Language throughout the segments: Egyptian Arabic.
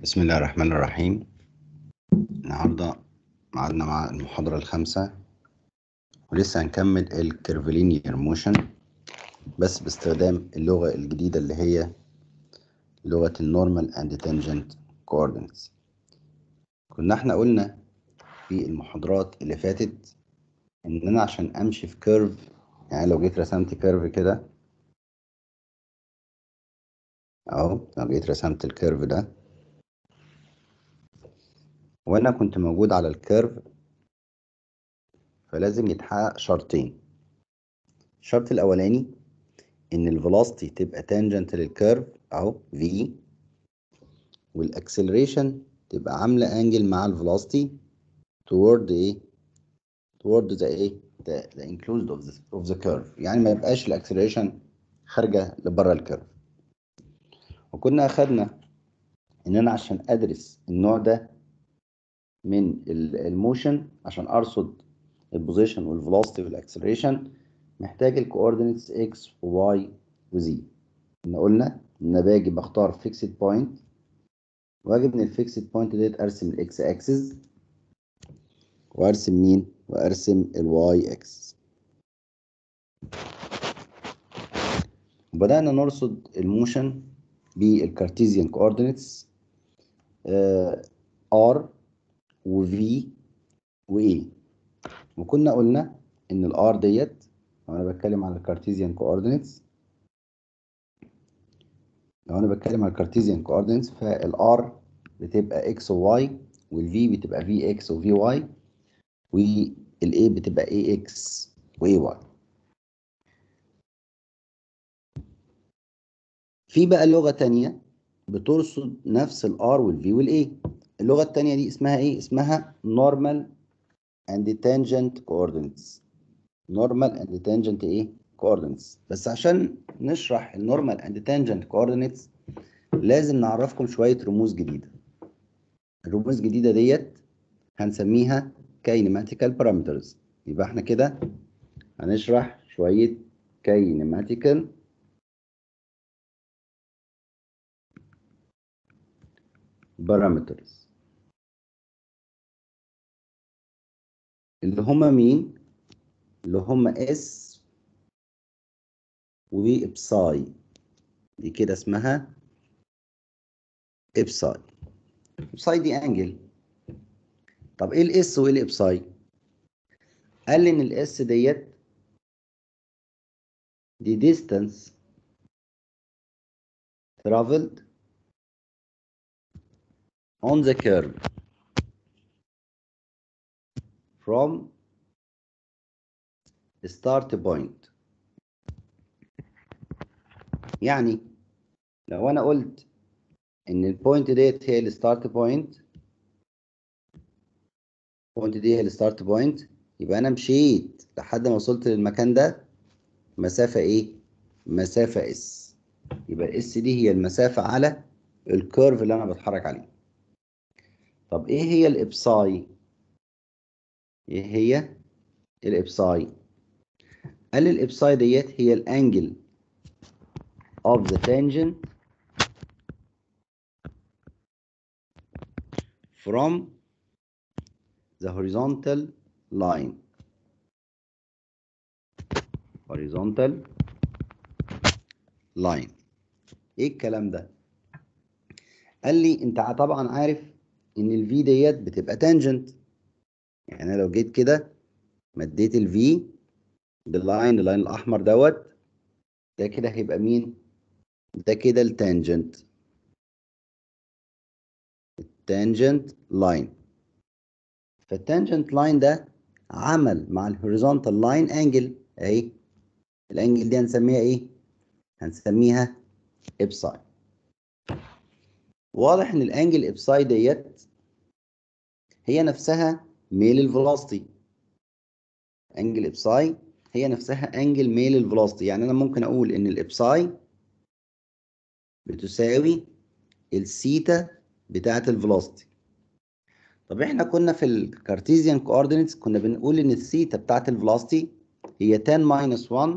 بسم الله الرحمن الرحيم النهاردة معادنا مع المحاضرة الخامسة ولسه هنكمل الكيرفلينير موشن بس باستخدام اللغة الجديدة اللي هي لغة النورمال اند تانجنت كوردينتس كنا احنا قلنا في المحاضرات اللي فاتت ان انا عشان امشي في كيرف يعني لو جيت رسمت كيرف كده اهو لو جيت رسمت الكيرف ده وانا كنت موجود على الكيرف فلازم يتحقق شرطين الشرط الاولاني ان الفيلوسيتي تبقى تانجنت للكيرف اهو في والاكسلريشن تبقى عامله انجل مع الفيلوسيتي toward ايه toward the ايه the, the enclosed of the, of the curve يعني ما يبقاش الاكسلريشن خارجه لبره الكيرف وكنا اخدنا ان انا عشان ادرس النوع ده من الموشن عشان ارصد البوزيشن والفيلوسيتي والاكسلريشن محتاج الكوردينيتس اكس وواي وزي ان قلنا ان باجي بختار فيكسد بوينت واجي من الفيكسد بوينت ديت ارسم الاكس اكسس وارسم مين وارسم الواي اكسس وبدأنا نرصد الموشن بالكارتيزيان كوردينيتس ار وفي واي وكنا قلنا ان الار ديت لو انا بتكلم على الكارتيزيان كوردينيتس لو انا بتكلم على الكارتيزيان كوردينيتس فالار بتبقى اكس وواي والفي بتبقى في اكس وفي واي والاي بتبقى اي اكس واي واي في بقى لغة تانية بترصد نفس الار والفي والاي اللغة التانية دي اسمها ايه؟ اسمها normal and tangent coordinates normal and tangent ايه؟ coordinates بس عشان نشرح النورمال and tangent coordinates لازم نعرفكم شوية رموز جديدة الرموز الجديدة ديت هنسميها kinematical parameters يبقى احنا كده هنشرح شوية kinematical parameters اللي هما مين؟ اللي هما اس وابساي دي كده اسمها ابساي ابساي دي انجل طب ايه الاس وايه الابساي؟ قال لي ان الاس ديت دي distance traveled on the curve from start point يعني لو انا قلت ان البوينت ديت هي الستارت بوينت البوينت دي هي الستارت بوينت يبقى انا مشيت لحد ما وصلت للمكان ده مسافة ايه مسافة اس يبقى الاس دي هي المسافة على الكيرف اللي انا بتحرك عليه طب ايه هي الابساي ايه هي الابساي قال الابساي ديت هي الانجل of the tangent from the horizontal line horizontal line ايه الكلام ده قال لي انت طبعا عارف ان الفي ديت بتبقى تانجنت يعني انا لو جيت كده مديت الفي باللاين اللاين الاحمر دوت ده كده هيبقى مين ده كده التانجنت التانجنت لاين فالتانجنت لاين ده عمل مع الهوريزونتال لاين انجل اهي الانجل دي هنسميها ايه هنسميها ابساي واضح ان الانجل ابساي ديت هي نفسها ميل الفيلوسيتي انجل ابساي هي نفسها انجل ميل الفيلوسيتي يعني انا ممكن اقول ان الابساي بتساوي السيتا بتاعه الفيلوسيتي طب احنا كنا في الكارتيزيان كوردينيتس كنا بنقول ان الثيتا بتاعه الفيلوسيتي هي tan minus 1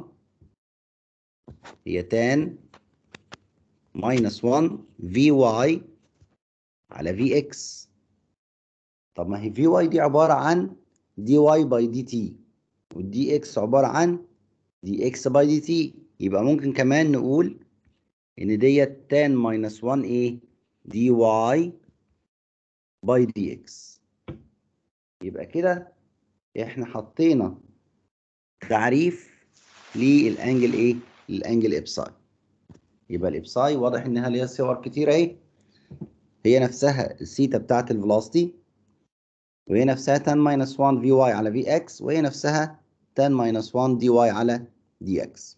هي tan minus 1 vy على في اكس طب ما هي في واي دي عباره عن دي واي باي دي تي والدي اكس عباره عن دي اكس باي دي تي يبقى ممكن كمان نقول ان ديت tan ماينس 1 ايه دي واي باي دي اكس يبقى كده احنا حطينا تعريف للانجل ايه للانجل ابساي يبقى الابساي واضح انها ليها صور كتير اهي هي نفسها الثيتا بتاعت الفيلوسيتي وهي نفسها tan minus 1 vy على vx وهي نفسها tan minus 1 dy على dx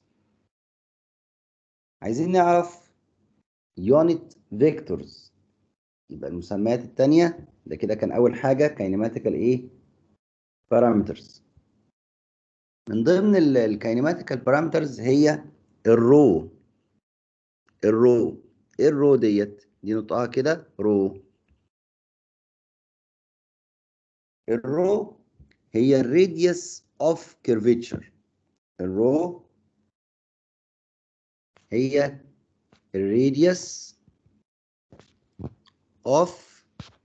عايزين نعرف unit vectors يبقى المسميات التانية ده كده كان أول حاجة kinematical إيه parameters من ضمن الكاينماتيكال parameters هي الرو الرو ايه الرو ديت دي نطقها كده رو الرو هي الراديوس اوف كيرفيتشر الرو هي الراديوس اوف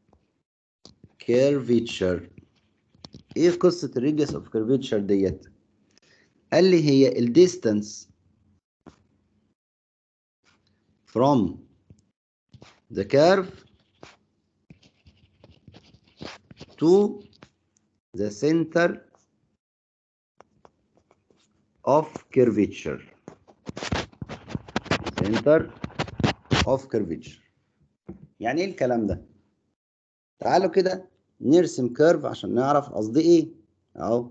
كيرفيتشر ايه قصه الراديوس اوف كيرفيتشر ديت قال لي هي الديستانس from the curve to the center of curvature center of curvature يعني ايه الكلام ده تعالوا كده نرسم كيرف عشان نعرف قصدي ايه اهو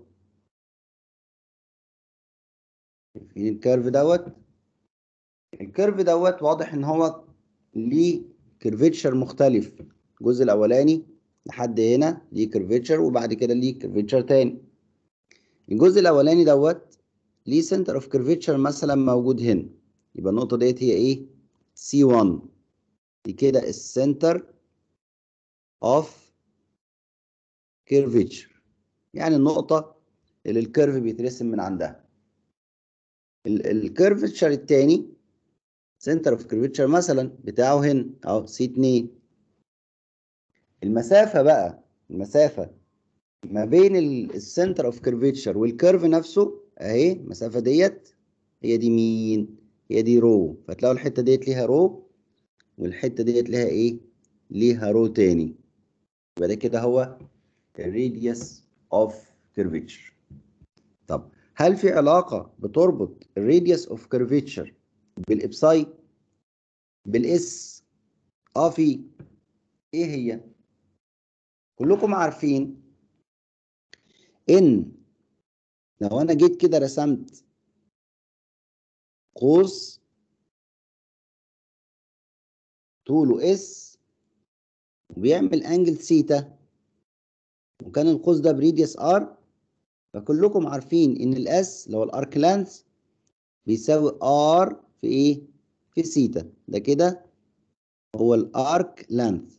شايفين الكيرف دوت الكيرف دوت واضح ان هو ليه كيرفيتشر مختلف الجزء الاولاني لحد هنا ليه كيرفيتشر وبعد كده ليه كيرفيتشر تاني الجزء الاولاني دوت ليه سنتر اوف كيرفيتشر مثلا موجود هنا يبقى النقطه ديت هي ايه سي 1 دي كده السنتر اوف كيرفيتشر يعني النقطه اللي الكيرف بيترسم من عندها الكيرفيتشر التاني سنتر اوف كيرفيتشر مثلا بتاعه هنا اهو سي 2 المسافه بقى المسافه ما بين السنتر اوف كيرفيتشر والكيرف نفسه اهي المسافه ديت هي دي مين هي دي رو فتلاقوا الحته ديت ليها رو والحته ديت ليها ايه ليها رو تاني يبقى ده كده هو الراديوس اوف كيرفيتشر طب هل في علاقه بتربط الراديوس اوف كيرفيتشر بالابساي بالاس اه في ايه هي كلكم عارفين ان لو انا جيت كده رسمت قوس طوله اس وبيعمل انجل سيتا وكان القوس ده بريديوس ار فكلكم عارفين ان الاس اللي هو الارك لانس بيساوي ار في ايه في سيتا ده كده هو الارك لانث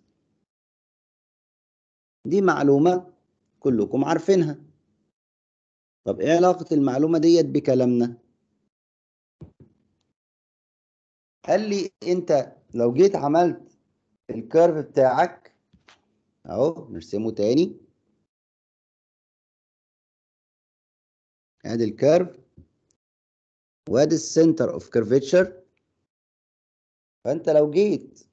دي معلومة كلكم عارفينها طب ايه علاقة المعلومة ديت بكلامنا قال لي انت لو جيت عملت الكيرف بتاعك اهو نرسمه تاني ادي الكيرف وادي السنتر اوف كيرفيتشر فانت لو جيت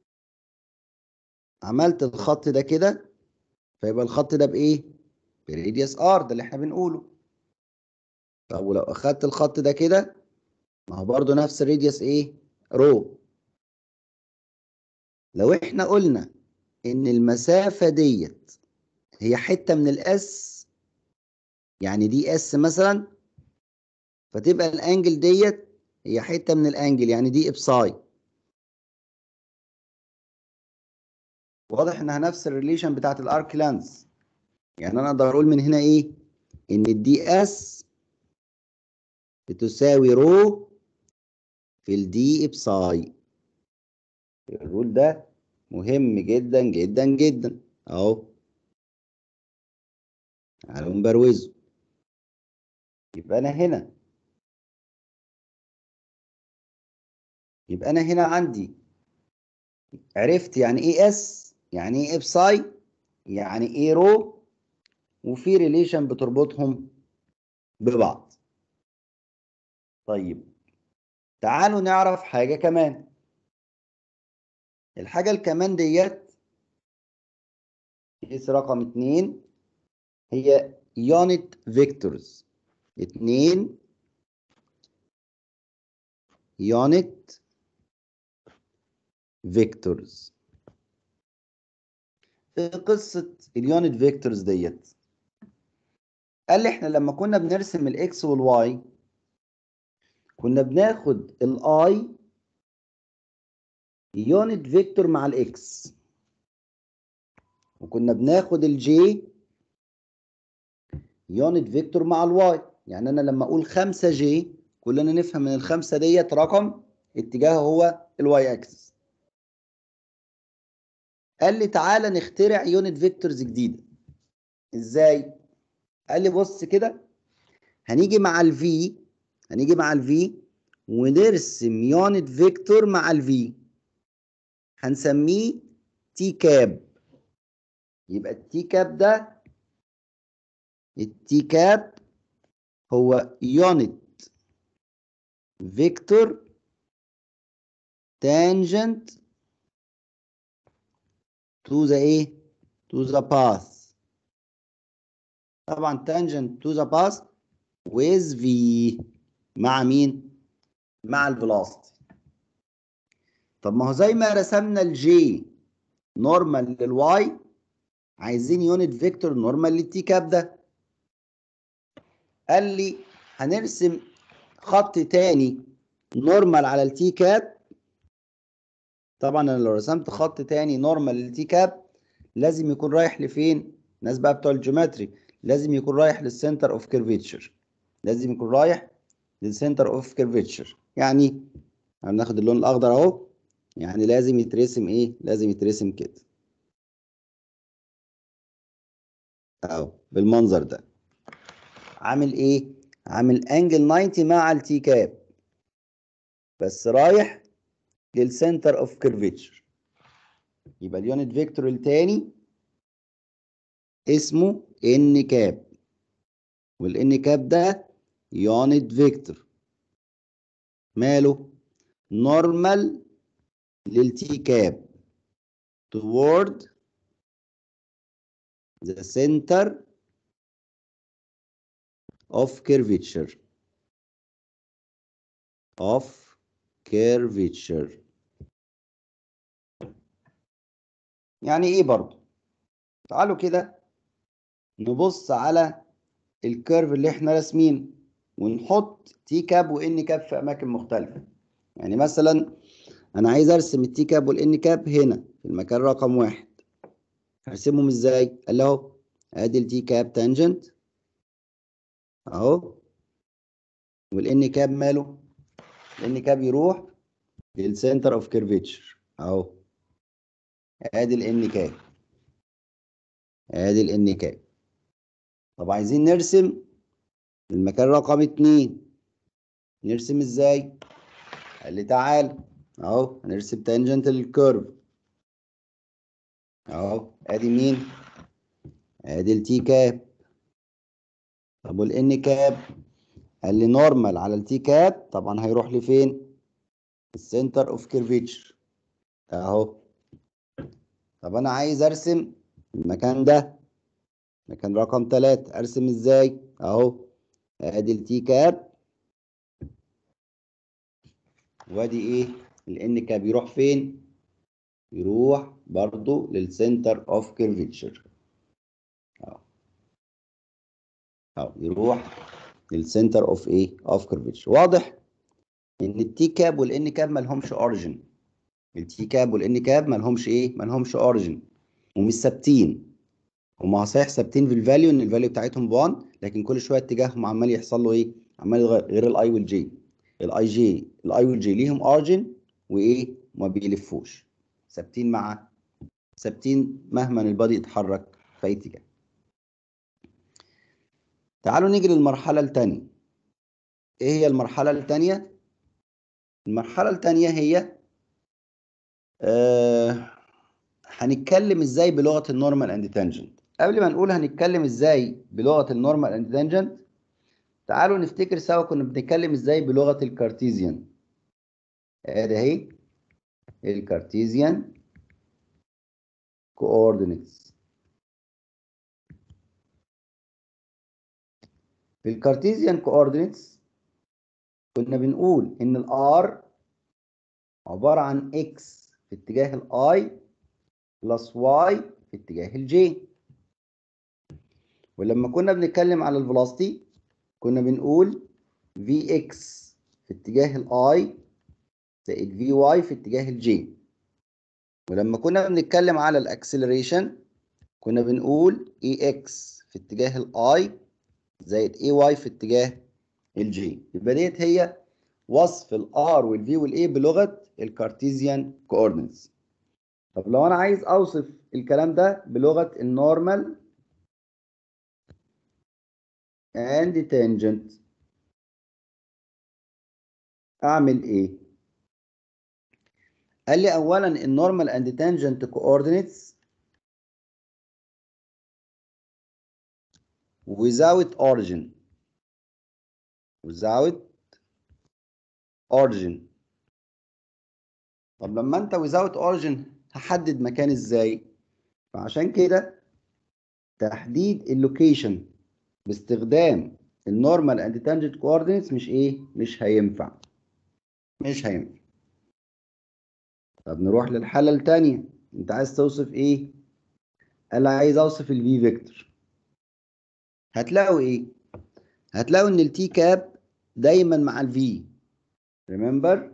عملت الخط ده كده فيبقى الخط ده بايه بريديوس ار ده اللي احنا بنقوله طب ولو اخدت الخط ده كده ما هو برضه نفس الريديوس ايه رو لو احنا قلنا ان المسافة ديت هي حتة من الاس يعني دي اس مثلا فتبقى الانجل ديت هي حتة من الانجل يعني دي ابساي واضح انها نفس الريليشن بتاعت الارك لانس يعني انا اقدر اقول من هنا ايه ان الدي اس بتساوي رو في الدي ابساي الرول ده مهم جدا جدا جدا اهو تعالوا نبروزه يبقى انا هنا يبقى انا هنا عندي عرفت يعني ايه اس يعني ايه ابساي يعني ايه رو وفي ريليشن بتربطهم ببعض طيب تعالوا نعرف حاجة كمان الحاجة الكمان ديت كيس رقم اتنين هي يونت فيكتورز اتنين يونت فيكتورز في قصة اليونت فيكتورز ديت قال لي احنا لما كنا بنرسم الاكس والواي كنا بناخد الاي يونت فيكتور مع الاكس وكنا بناخد الجي يونت فيكتور مع الواي يعني انا لما اقول 5 جي كلنا نفهم من الخمسه ديت رقم اتجاهه هو الواي اكسس قال لي تعالى نخترع يونت فيكتورز جديده ازاي قال لي بص كده هنيجي مع الفي هنيجي مع الفي ونرسم يونت فيكتور مع الفي هنسميه تي كاب يبقى التي كاب ده التي كاب هو يونت فيكتور تانجنت to the ايه to the path طبعا tangent to the path with v مع مين مع الفيلوسيتي طب ما هو زي ما رسمنا الجي نورمال للواي عايزين يونت فيكتور نورمال للتي كاب ده قال لي هنرسم خط تاني نورمال على التي كاب طبعا انا لو رسمت خط تاني نورمال للتي كاب لازم يكون رايح لفين الناس بقى بتوع الجيومتري لازم يكون رايح للسنتر اوف كيرفيتشر لازم يكون رايح للسنتر اوف كيرفيتشر يعني هناخد اللون الاخضر اهو يعني لازم يترسم ايه لازم يترسم كده اهو بالمنظر ده عامل ايه عامل انجل 90 مع التي كاب بس رايح للسنتر اوف كيرفيتشر يبقى اليونت فيكتور التاني اسمه ان كاب والان كاب ده يونت فيكتور ماله نورمال للتي كاب toward the center of curvature of curvature يعني ايه برضو تعالوا كده نبص على الكيرف اللي احنا راسمينه ونحط تي كاب وان كاب في اماكن مختلفه يعني مثلا انا عايز ارسم التي كاب والان كاب هنا في المكان رقم واحد هرسمهم ازاي قال له اهو ادي التي كاب تانجنت اهو والان كاب ماله الان كاب يروح للسنتر اوف كيرفيتشر اهو ادي الان كاب ادي الان كاب طب عايزين نرسم المكان رقم اتنين نرسم ازاي قال لي تعال اهو هنرسم تانجنت للكيرف اهو ادي مين ادي التي كاب طب والان كاب قال لي نورمال على التي كاب طبعا هيروح لفين السنتر اوف كيرفيتشر اهو طب انا عايز ارسم المكان ده مكان رقم تلاتة ارسم ازاي اهو ادي التي كاب وادي ايه الان كاب يروح فين يروح برضو للسنتر اوف كيرفيتشر اهو اهو يروح للسنتر اوف ايه اوف كيرفيتشر واضح ان التي كاب والان كاب ما لهمش اوريجن التي كاب والان كاب ما لهمش ايه ما لهمش اوريجن ومش ثابتين هما صحيح ثابتين في الفاليو ان الفاليو بتاعتهم ب1 لكن كل شويه اتجاههم عمال يحصل له ايه عمال يتغير غير الاي والجي الاي جي الاي والجي ليهم اوريجن وايه ما بيلفوش ثابتين مع ثابتين مهما البادي يتحرك في اي اتجاه تعالوا نيجي للمرحله الثانيه ايه هي المرحله الثانيه المرحله الثانيه هي آه هنتكلم ازاي بلغه النورمال اند تانجنت قبل ما نقول هنتكلم ازاي بلغه النورمال اند تانجنت تعالوا نفتكر سوا كنا بنتكلم ازاي بلغه الكارتيزيان ادي اهي الكارتيزيان coordinates في الكارتيزيان coordinates كنا بنقول ان الار عبارة عن x في اتجاه الاي بلس y في اتجاه الجي ولما كنا بنتكلم على الفيلوسيتي كنا بنقول vx في اتجاه الاي زائد vy في اتجاه الجي ولما كنا بنتكلم على الاكسلريشن كنا بنقول ax في اتجاه الاي زائد ay في اتجاه الجي يبقى ديت هي وصف الار والفي والاي بلغه الكارتيزيان كوردينتس طب لو انا عايز اوصف الكلام ده بلغه النورمال and tangent اعمل ايه قال لي اولا النورمال اند تانجنت coordinates without origin without origin طب لما انت without origin هحدد مكان ازاي فعشان كده تحديد اللوكيشن باستخدام النورمال اند تانجنت coordinates مش ايه مش هينفع مش هينفع طب نروح للحالة التانية انت عايز توصف ايه قال عايز اوصف الفي فيكتور هتلاقوا ايه هتلاقوا ان التي كاب دايما مع الفي remember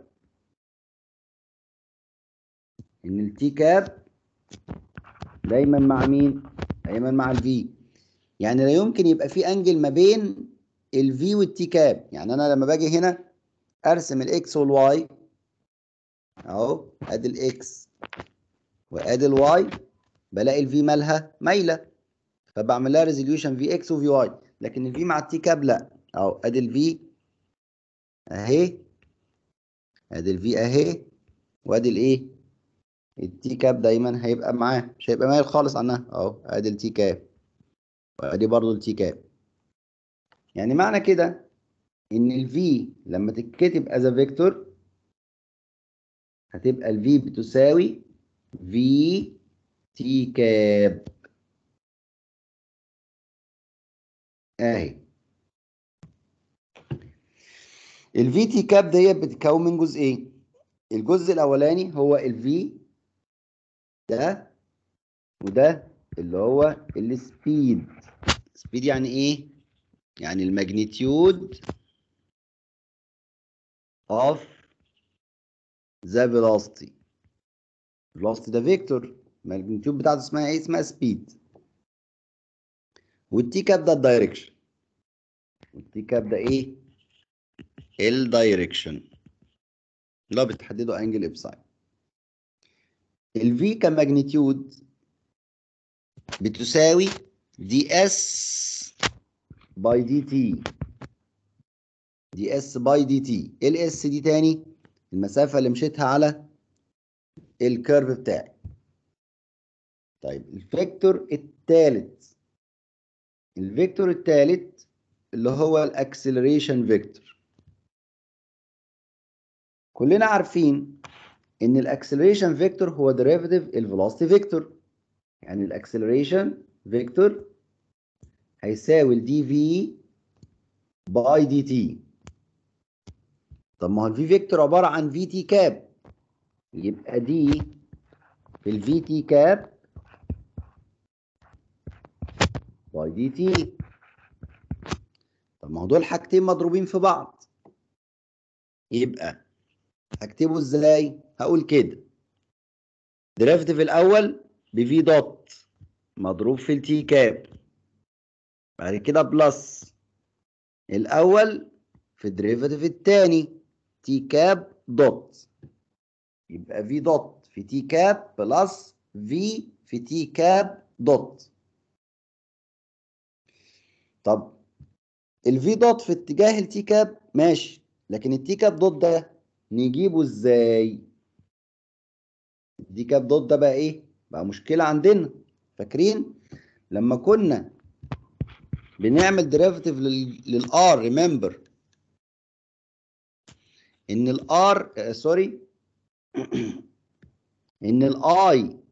ان التي كاب دايما مع مين دايما مع الفي يعني لا يمكن يبقى في انجل ما بين الفي والتي كاب يعني انا لما باجي هنا ارسم الاكس والواي اهو ادي الاكس وادي الواي بلاقي الفي مالها مايله فبعمل لها ريزوليوشن في اكس وفي واي لكن الفي مع التي كاب لا اهو ادي الفي اهي ادي الفي اهي وادي الايه التي كاب دايما هيبقى معاه مش هيبقى مايل خالص عنها اهو ادي التي كاب وادي برضو التي كاب يعني معنى كده ان الفي لما تتكتب از فيكتور هتبقى الفي بتساوي في تي كاب اهي الفي تي كاب ديت بتتكون من جزئين الجزء الاولاني هو الفي ده وده اللي هو السبيد سبيد يعني ايه يعني الماجنتيود of the velocity velocity ده فيكتور الماجنتيود بتاعته اسمها ايه اسمها سبيد والتي كاب ده الدايركشن والتي كاب ده ايه الدايركشن اللي هو بتحدده انجل ابساين الفي كماجنتيود بتساوي دي اس باي دي تي دي اس باي دي تي ال اس دي تاني المسافه اللي مشيتها على الكيرف بتاعي طيب الفيكتور الثالث الفيكتور الثالث اللي هو الاكسلريشن فيكتور كلنا عارفين ان الاكسلريشن فيكتور هو ديريفيتيف الفيلوسيتي فيكتور يعني الاكسلريشن فيكتور هيساوي الدي في باي دي تي طب ما هو الفي فيكتور عباره عن في تي كاب يبقى دي في الفي تي كاب باي دي تي طب ما هو دول حاجتين مضروبين في بعض يبقى هكتبه ازاي هقول كده ديريفيتيف الاول بفي دوت مضروب في التي كاب بعد كده بلس الاول في الديريفيتيف الثاني تي كاب دوت يبقى في دوت في تي كاب بلس في في تي كاب دوت طب الفي دوت في اتجاه التي كاب ماشي لكن التي كاب دوت ده نجيبه ازاي التي كاب دوت ده بقى ايه بقى مشكله عندنا فاكرين لما كنا بنعمل ديريفاتيف للار ريمبر ان الار سوري ان الاي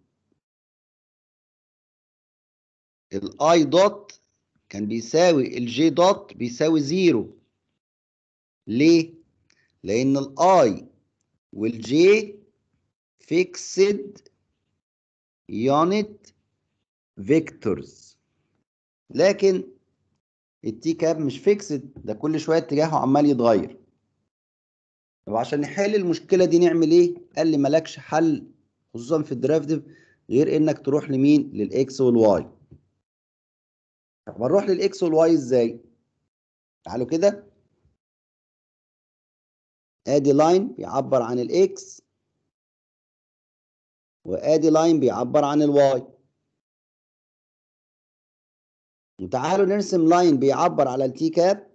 الاي دوت كان بيساوي الجي دوت بيساوي زيرو ليه؟ لأن الاي والجي فيكسد يونت فيكتورز لكن التي كاب مش فيكسد ده كل شويه اتجاهه عمال يتغير طب عشان نحل المشكله دي نعمل ايه قال لي مالكش حل خصوصا في الدرافتيف غير انك تروح لمين للاكس والواي طب هنروح للاكس والواي ازاي تعالوا كده ادي لاين بيعبر عن الاكس وادي لاين بيعبر عن الواي وتعالوا نرسم لاين بيعبر على التي كاب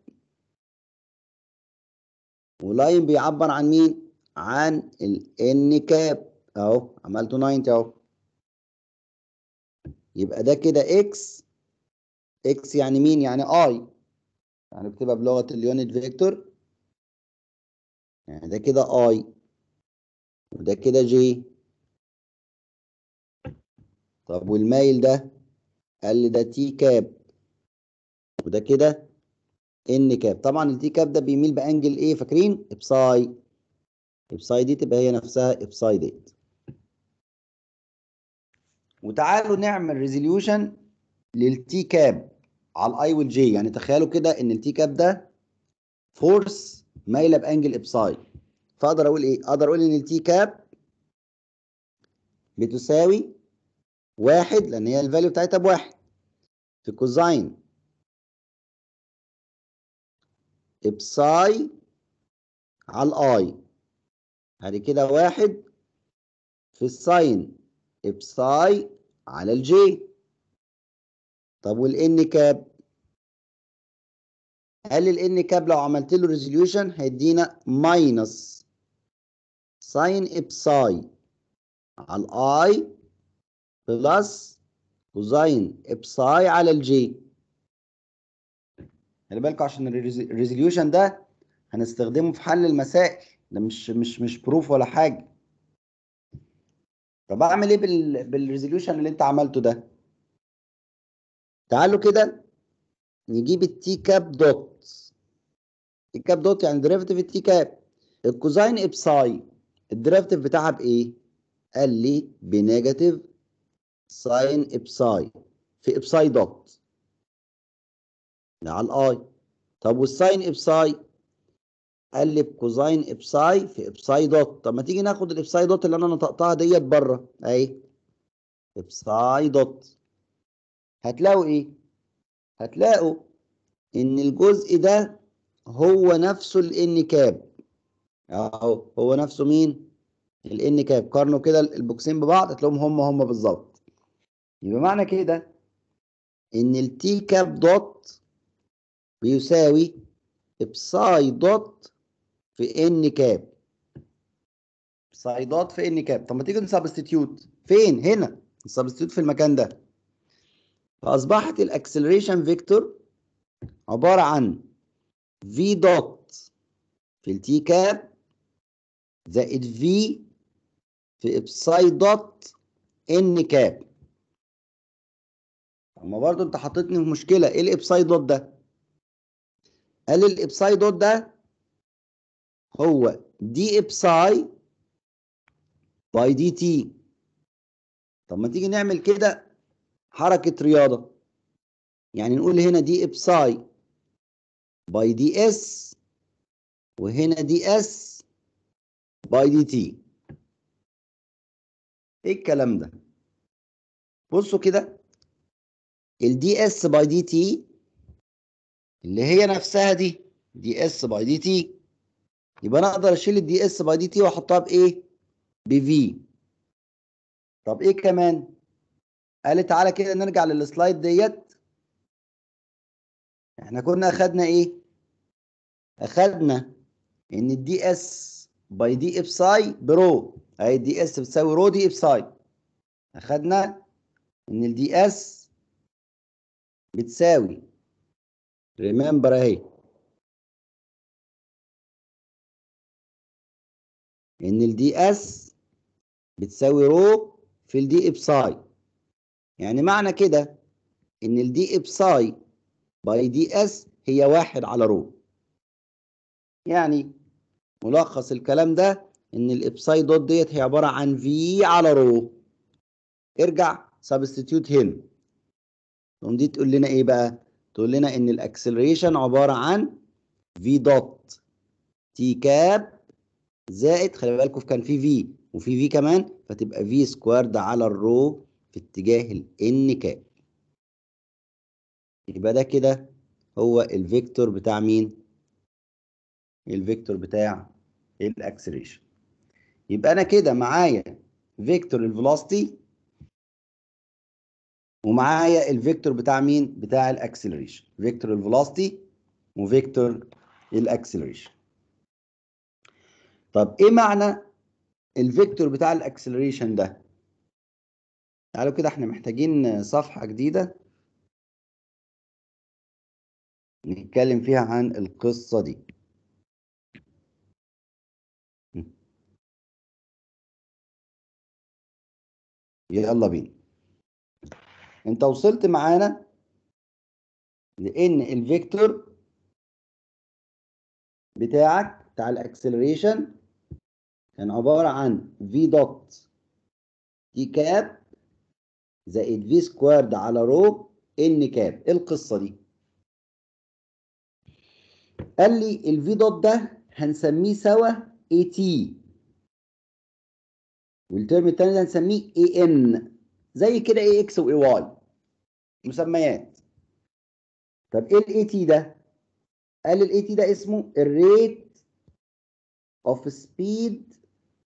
ولاين بيعبر عن مين عن الان كاب اهو عملته 90 اهو يبقى ده كده اكس اكس يعني مين يعني اي يعني بتبقى بلغه اليونت فيكتور يعني ده كده اي وده كده جي طب والمايل ده قال لي ده تي كاب وده كده ان كاب طبعا التي كاب ده بيميل بانجل ايه فاكرين ابساي ابساي دي تبقى هي نفسها ابساي ديت وتعالوا نعمل ريزوليوشن للتي كاب على الاي والجي يعني تخيلوا كده ان التي كاب ده فورس مايله بانجل ابساي فاقدر اقول ايه اقدر اقول ان التي كاب بتساوي واحد لان هي الفاليو بتاعتها بواحد في كوزاين ابساي على الاي ادي كده واحد في الساين ابساي على الجي طب والان كاب قال الان كاب لو عملت له ريزوليوشن هيدينا ماينس ساين ابساي على الاي بلس كوزاين ابساي على الجي خلي بالكم عشان الريزوليوشن ده هنستخدمه في حل المسائل ده مش مش مش بروف ولا حاجه طب اعمل ايه بال بالريزوليوشن اللي انت عملته ده تعالوا كده نجيب التي كاب دوت التي كاب دوت يعني ديريفيتيف التي كاب الكوزاين ابساي الديريفيتيف بتاعها بايه قال لي بنيجاتيف ساين ابساي في ابساي دوت ده على الاي طب والساين ابساي قال لي بكوزاين ابساي في ابساي دوت طب ما تيجي ناخد الابساي دوت اللي انا نطقتها ديت بره اهي ابساي دوت هتلاقوا ايه هتلاقوا ان الجزء ده هو نفسه الان كاب اهو هو نفسه مين الان كاب قارنوا كده البوكسين ببعض هتلاقيهم هم هم بالظبط يبقى معنى كده ان التي كاب دوت بيساوي ابساي دوت في ان كاب ابساي دوت في ان كاب طب ما تيجي نسبستيتيوت فين هنا نسبستيتيوت في المكان ده فاصبحت الاكسلريشن فيكتور عباره عن في دوت في التي كاب زائد في في ابساي دوت ان كاب اما برضو انت حطيتني في مشكله ايه الابساي دوت ده قال الابساي دوت ده هو دي ابساي باي دي تي طب ما تيجي نعمل كده حركه رياضه يعني نقول هنا دي ابساي باي دي اس وهنا دي اس باي دي تي ايه الكلام ده بصوا كده الدي اس باي دي تي اللي هي نفسها دي دي اس باي دي تي يبقى انا اقدر اشيل الدي اس باي دي تي واحطها بايه بفي طب ايه كمان قال تعالى كده نرجع للسلايد ديت احنا كنا اخدنا ايه اخدنا ان الدي اس باي دي ابساي برو اهي الدي اس بتساوي رو دي ابساي اخدنا ان الدي اس بتساوي ريمبر اهي ان الدي اس بتساوي رو في الدي ابساي يعني معنى كده ان الدي ابساي باي دي اس هي واحد على رو يعني ملخص الكلام ده ان الابساي دوت ديت هي عباره عن في على رو ارجع سبستيتيوت هنا تقوم دي تقول لنا ايه بقى تقول لنا ان الاكسلريشن عباره عن في دوت تي كاب زائد خلي بالكم كان في في وفي في كمان فتبقى في سكوارد على الرو في اتجاه الان كاب يبقى ده كده هو الفيكتور بتاع مين الفيكتور بتاع الاكسلريشن يبقى انا كده معايا فيكتور الفيلوسيتي ومعايا الفيكتور بتاع مين بتاع الاكسلريشن فيكتور الفيلوسيتي وفيكتور الاكسلريشن طب ايه معنى الفيكتور بتاع الاكسلريشن ده تعالوا كده احنا محتاجين صفحة جديدة نتكلم فيها عن القصة دي يلا بينا انت وصلت معانا لان الفيكتور بتاعك بتاع الاكسلريشن كان عبارة عن في دوت تي كاب زائد في سكوارد على رو ان كاب ايه القصة دي قال لي الفي دوت ده هنسميه سوا اي تي والترم التاني ده هنسميه اي ان زي كده اي اكس واي واي مسميات طب ايه الاي تي ده قال الاي تي ده اسمه الريت اوف سبيد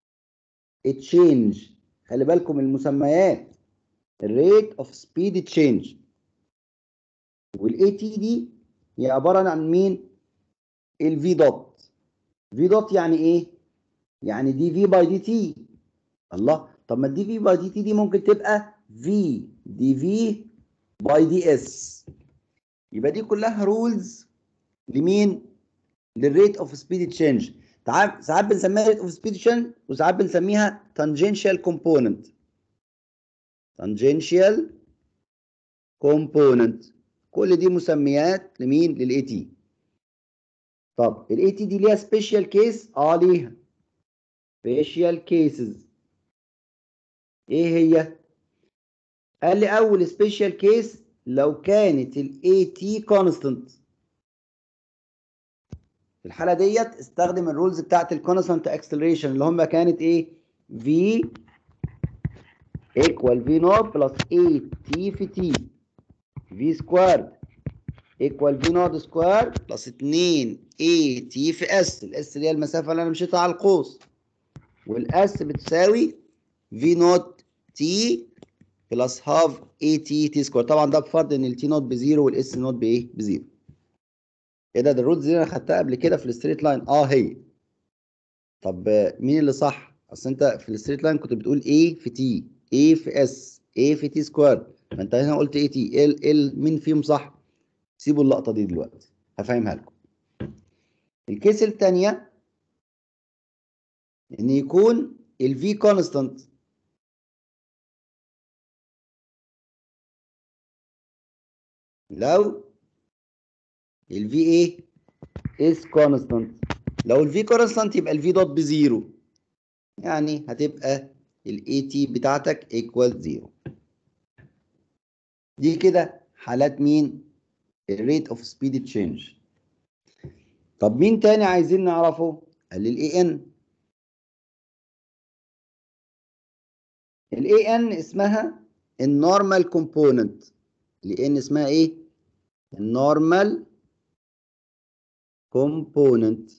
تشينج خلي بالكم المسميات الريت اوف سبيد تشينج والاي تي دي هي عباره عن مين الفي دوت في دوت يعني ايه يعني دي في باي دي تي الله طب ما الدي في باي دي تي دي ممكن تبقى في دي في باي دي اس يبقى دي كلها رولز لمين للريت اوف سبيد تشينج ساعات بنسميها ريت اوف سبيد تشينج وساعات بنسميها تانجنشال كومبوننت تانجنشال كومبوننت كل دي مسميات لمين للاي تي طب الاي تي دي ليها سبيشال كيس اه ليها سبيشال كيسز ايه هي قال لي اول سبيشال كيس لو كانت الاي تي كونستنت في الحاله ديت استخدم الرولز بتاعت الكونستنت اكسلريشن اللي هم كانت ايه في ايكوال في نوت بلس اي تي في تي في سكوارد ايكوال في نوت سكوير بلس 2 اي تي في اس الاس اللي هي المسافه اللي انا مشيتها على القوس والاس بتساوي في نوت تي بلس هاف اي تي تي سكوير طبعا ده بفرض ان التي نوت بزيرو والاس نوت بايه بزيرو ايه ده ده الرولز دي انا خدتها قبل كده في الستريت لاين اه هي طب مين اللي صح اصل انت في الستريت لاين كنت بتقول ايه في تي ايه في اس ايه في تي سكوير ما انت هنا قلت ايه تي ايه ايه مين فيهم صح سيبوا اللقطه دي دلوقتي هفهمها لكم الكيس الثانيه ان يكون الفي كونستانت لو الفي ايه اس كونستانت لو الفي كونستانت يبقى الفي دوت بزيرو يعني هتبقى الاي تي بتاعتك ايكوال زيرو دي كده حالات مين الريت اوف سبيد تشينج طب مين تاني عايزين نعرفه قال لي الاي ان الاي ان اسمها النورمال كومبوننت الاي ان اسمها ايه النورمال كومبوننت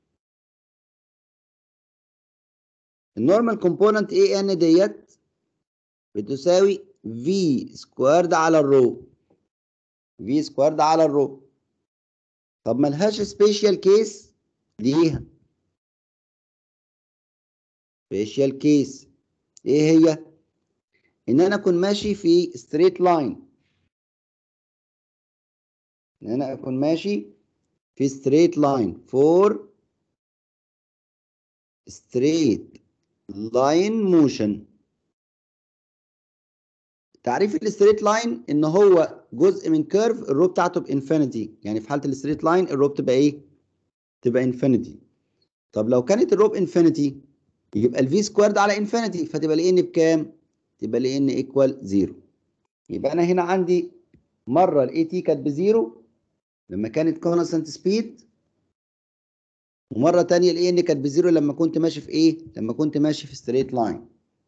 النورمال كومبوننت اي ان ديت بتساوي في سكوارد على الرو في سكوارد على الرو طب ملهاش سبيشال كيس ليها سبيشال كيس ايه هي ان انا اكون ماشي في ستريت لاين ان انا اكون ماشي في ستريت لاين فور ستريت لاين موشن تعريف الستريت لاين ان هو جزء من كيرف الرو بتاعته بانفينيتي يعني في حاله الستريت لاين الرو بتبقى ايه تبقى انفينيتي طب لو كانت الرو بانفينيتي يبقى الفي سكويرد على انفينيتي فتبقى الان بكام تبقى الان ايكوال زيرو يبقى انا هنا عندي مره الاي تي كانت بزيرو لما كانت كونستانت سبيد ومره ثانيه الاي ان كانت بزيرو لما كنت ماشي في ايه لما كنت ماشي في ستريت لاين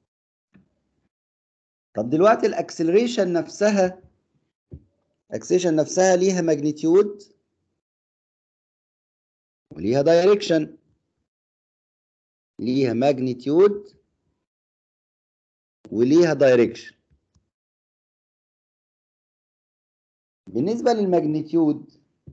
طب دلوقتي الاكسلريشن نفسها الاكسلريشن نفسها ليها ماجنتيود وليها دايركشن ليها ماجنتيود وليها دايركشن بالنسبه للماجنتيود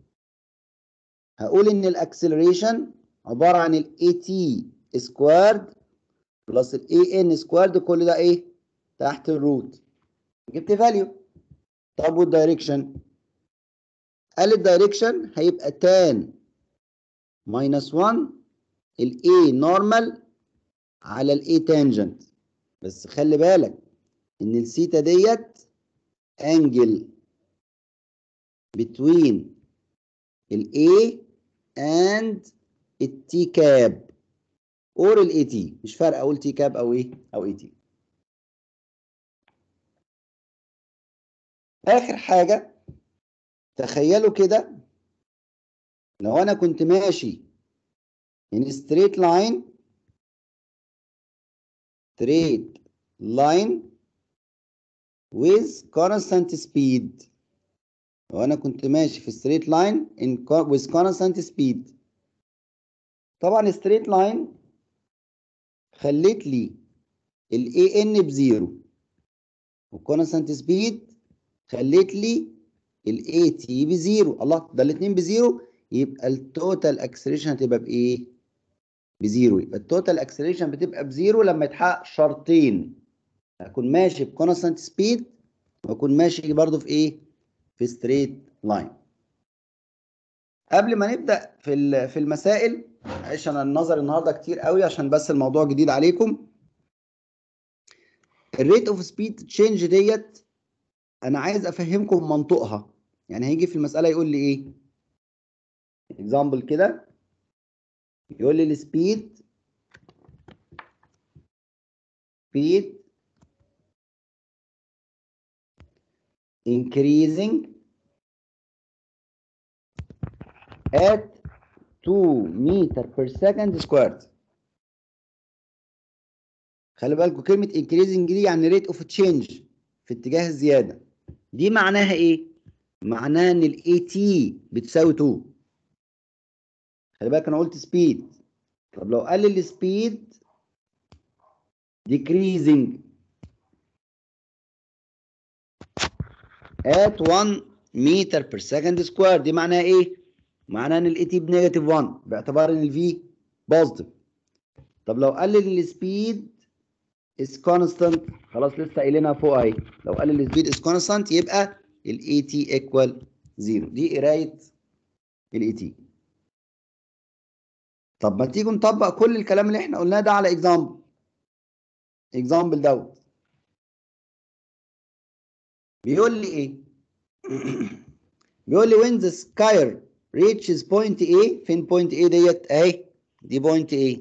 هقول ان الاكسلريشن عباره عن الاي تي سكوارد بلس الاي ان سكوارد كل ده ايه تحت الروت جبت فاليو طب والدايركشن قال الدايركشن هيبقى تان ماينس 1 الاي نورمال على الاي تانجنت بس خلي بالك ان السيتا ديت انجل between الاي and التي كاب اور الاي تي مش فارقه اقول تي كاب او ايه او اي تي اخر حاجه تخيلوا كده لو انا كنت ماشي in straight line straight line with constant speed لو انا كنت ماشي في straight line in with constant speed طبعا straight line خليت لي ال AN بزيرو والكونستانت سبيد خليت لي ال AT بزيرو الله ده الاثنين بزيرو يبقى التوتال اكسلريشن هتبقى بايه؟ بزيرو يبقى التوتال اكسلريشن بتبقى بزيرو لما يتحقق شرطين اكون ماشي بكونستانت سبيد واكون ماشي برضو في ايه؟ في ستريت لاين. قبل ما نبدا في في المسائل معلش انا النظر النهارده كتير قوي عشان بس الموضوع جديد عليكم. الريت اوف سبيد تشينج ديت انا عايز افهمكم منطقها يعني هيجي في المساله يقول لي ايه؟ اكزامبل كده يقول لي السبيد speed increasing at 2 meter per second squared خلي بالكم كلمة increasing دي يعني rate of change في اتجاه الزيادة دي معناها ايه؟ معناها ان ال AT بتساوي 2 خلي بالك انا قلت سبيد طب لو قال لي السبيد decreasing at 1 meter per second square دي معناها ايه؟ معناها ان الاي تي بنيجاتيف 1 باعتبار ان الفي بوزيتيف طب لو قال لي السبيد is constant خلاص لسه قايلينها فوق اهي لو قال لي السبيد is constant يبقى الاي تي equal 0 دي قرايه الاي تي طب ما تيجوا نطبق كل الكلام اللي احنا قلناه ده على اكزامبل اكزامبل دوت بيقول لي ايه بيقول لي when the sky reaches point A فين point A ديت اهي دي point A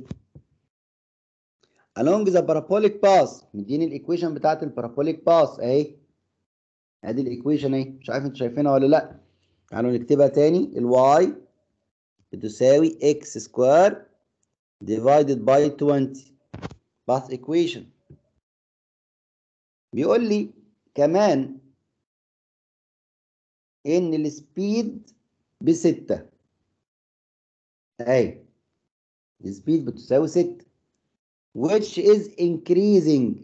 along the parabolic path مديني الايكويشن بتاعت البارابوليك باث اهي ادي الايكويشن اهي مش عارف انتوا شايفينها ولا لا تعالوا نكتبها تاني الواي بتساوي x سكوير divided by 20 باث equation بيقول لي كمان ان السبيد بستة اهي السبيد بتساوي ستة which is increasing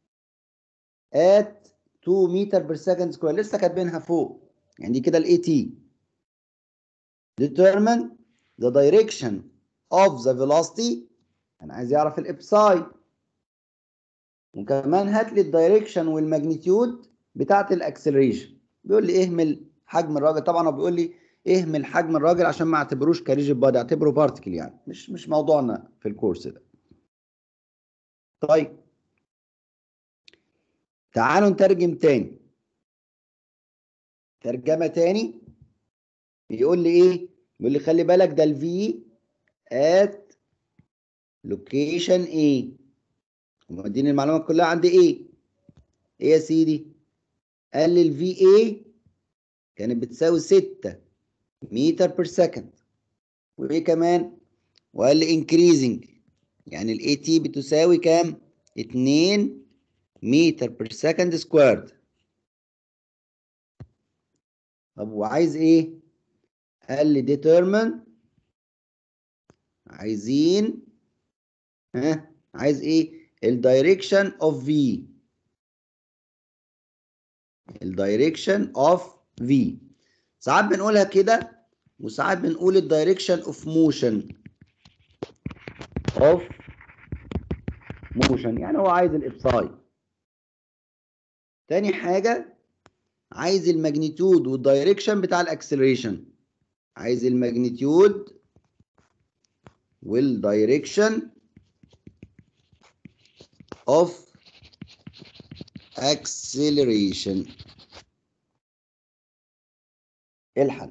at 2 meter per second square لسه كاتبينها فوق يعني دي كده الاي تي determine the direction of the velocity انا عايز يعرف الابساي وكمان هات لي الدايركشن والماجنتيود بتاعه الاكسلريشن بيقول لي اهمل حجم الراجل طبعا هو بيقول لي اهمل حجم الراجل عشان ما اعتبروش كريجيد بادي اعتبره بارتكل يعني مش مش موضوعنا في الكورس ده طيب تعالوا نترجم تاني ترجمة تاني بيقول لي ايه بيقول لي خلي بالك ده الفي at location A ومديني المعلومات كلها عند ايه ايه يا سيدي قال لي الفي اي كانت بتساوي 6 متر بير سكند وايه كمان وقال لي increasing يعني الاي تي بتساوي كام 2 متر بير سكند سكويرد طب وعايز ايه قال لي determine عايزين ها عايز ايه الدايركشن اوف في الدايركشن اوف في ساعات بنقولها كده وساعات بنقول الدايركشن اوف موشن اوف موشن يعني هو عايز الابصاي تاني حاجه عايز الماجنتيود والدايركشن بتاع الاكسلريشن عايز الماجنتيود والدايركشن of acceleration ايه الحل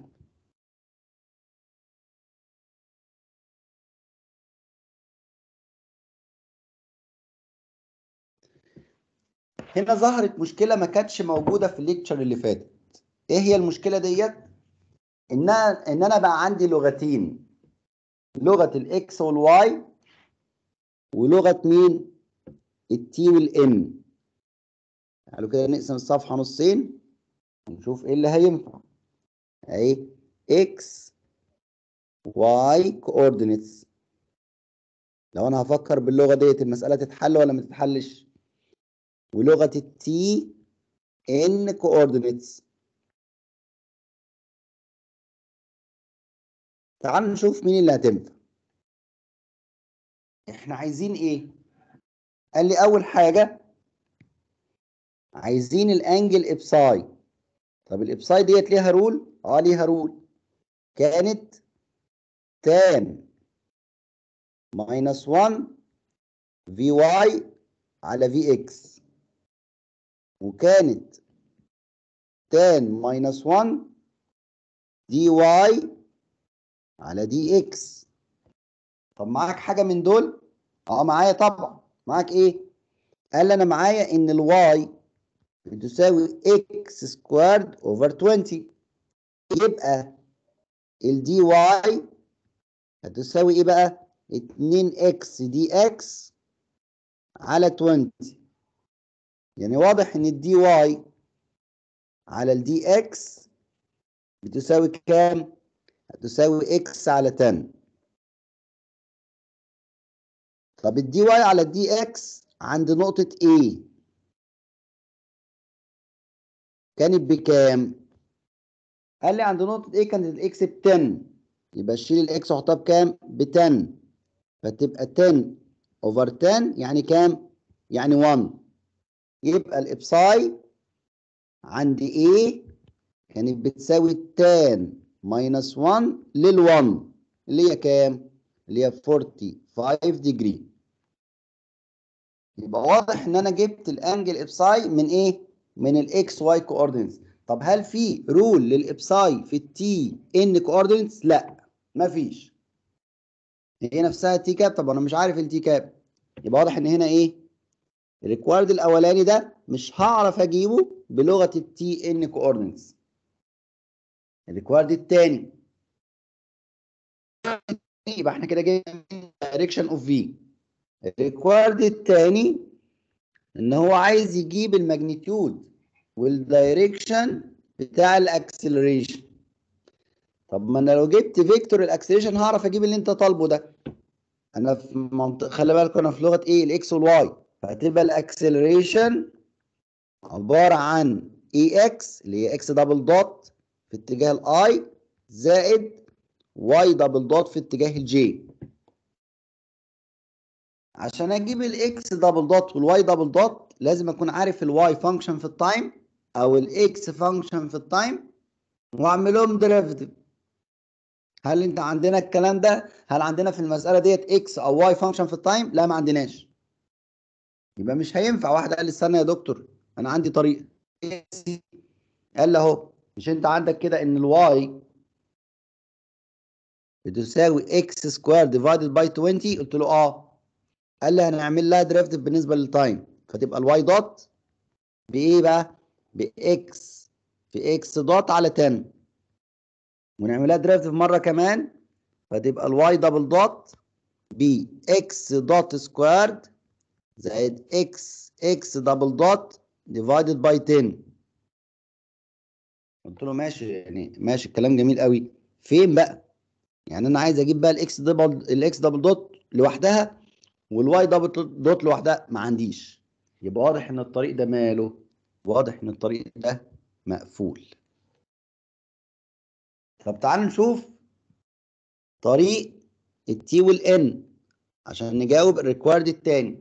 هنا ظهرت مشكلة ما كانتش موجودة في الليكتشر اللي فاتت ايه هي المشكلة ديت ان انا ان انا بقى عندي لغتين لغة الاكس والواي ولغة مين التي والام تعالوا كده نقسم الصفحة نصين ونشوف ايه اللي هينفع اهي اكس واي كوردينيتس لو انا هفكر باللغة ديت المسألة تتحل ولا ما تتحلش ولغة التي ان كوردينيتس تعال نشوف مين اللي هتنفع احنا عايزين ايه قال لي اول حاجه عايزين الانجل ابساي طب الابساي ديت ليها رول اه ليها رول كانت تان ماينس 1 في واي على في اكس وكانت تان ماينس 1 دي واي على دي اكس طب معاك حاجه من دول اه معايا طبعا معاك ايه قال لي انا معايا ان الواي بتساوي اكس سكوارد اوفر 20 يبقى الدي واي هتساوي ايه بقى 2 اكس دي اكس على 20 يعني واضح ان الدي واي على الدي اكس بتساوي كام هتساوي اكس على 10 طب الدي واي على الدي اكس عند نقطة A كانت بكام؟ قال لي عند نقطة A كانت الاكس ب 10 يبقى شيل الاكس وحطها بكام؟ ب 10 فتبقى 10 اوفر 10 يعني كام؟ يعني 1 يبقى الابساي عند A كانت بتساوي tan ماينس 1 لل 1 اللي هي كام؟ اللي هي 45 ديجري يبقى واضح ان انا جبت الانجل ابساي من ايه؟ من الاكس واي كوردينتس طب هل في رول للابساي في التي ان كوردينتس؟ لا مفيش هي نفسها التي كاب طب انا مش عارف التي كاب يبقى واضح ان هنا ايه؟ الريكوارد الاولاني ده مش هعرف اجيبه بلغه التي ان كوردينتس الريكوارد الثاني يبقى احنا كده جايين دايركشن اوف في الريكوارد الثاني ان هو عايز يجيب الماجنتيود والدايركشن بتاع الاكسلريشن طب ما انا لو جبت فيكتور الاكسلريشن هعرف اجيب اللي انت طالبه ده انا في منطقه خلي بالك انا في لغه ايه الاكس والواي فهتبقى الاكسلريشن عباره عن اي اكس اللي هي اكس دبل دوت في اتجاه الاي زائد واي دبل دوت في اتجاه الجي عشان اجيب الاكس دبل دوت والواي دبل دوت لازم اكون عارف الواي فانكشن في التايم او الاكس فانكشن في التايم واعمل لهم ديريفيتيف هل انت عندنا الكلام ده هل عندنا في المساله ديت اكس او واي فانكشن في التايم لا ما عندناش يبقى مش هينفع واحد قال لي استنى يا دكتور انا عندي طريقه قال لي اهو مش انت عندك كده ان الواي بتساوي اكس سكوير ديفايدد باي 20 قلت له اه قال لي هنعمل لها ديريفيتيف بالنسبه للتايم فتبقى الواي دوت بايه بقى باكس في اكس دوت على 10 ونعملها ديريفيتيف مره كمان فتبقى الواي دبل دوت ب اكس دوت سكويرد زائد اكس اكس دبل دوت ديفايدد باي 10 قلت له ماشي يعني ماشي الكلام جميل قوي فين بقى يعني انا عايز اجيب بقى الاكس دبل الاكس دبل دوت لوحدها والواي دبل دوت لوحدها ما عنديش يبقى واضح ان الطريق ده ماله واضح ان الطريق ده مقفول طب تعال نشوف طريق التي والان عشان نجاوب الريكوارد التاني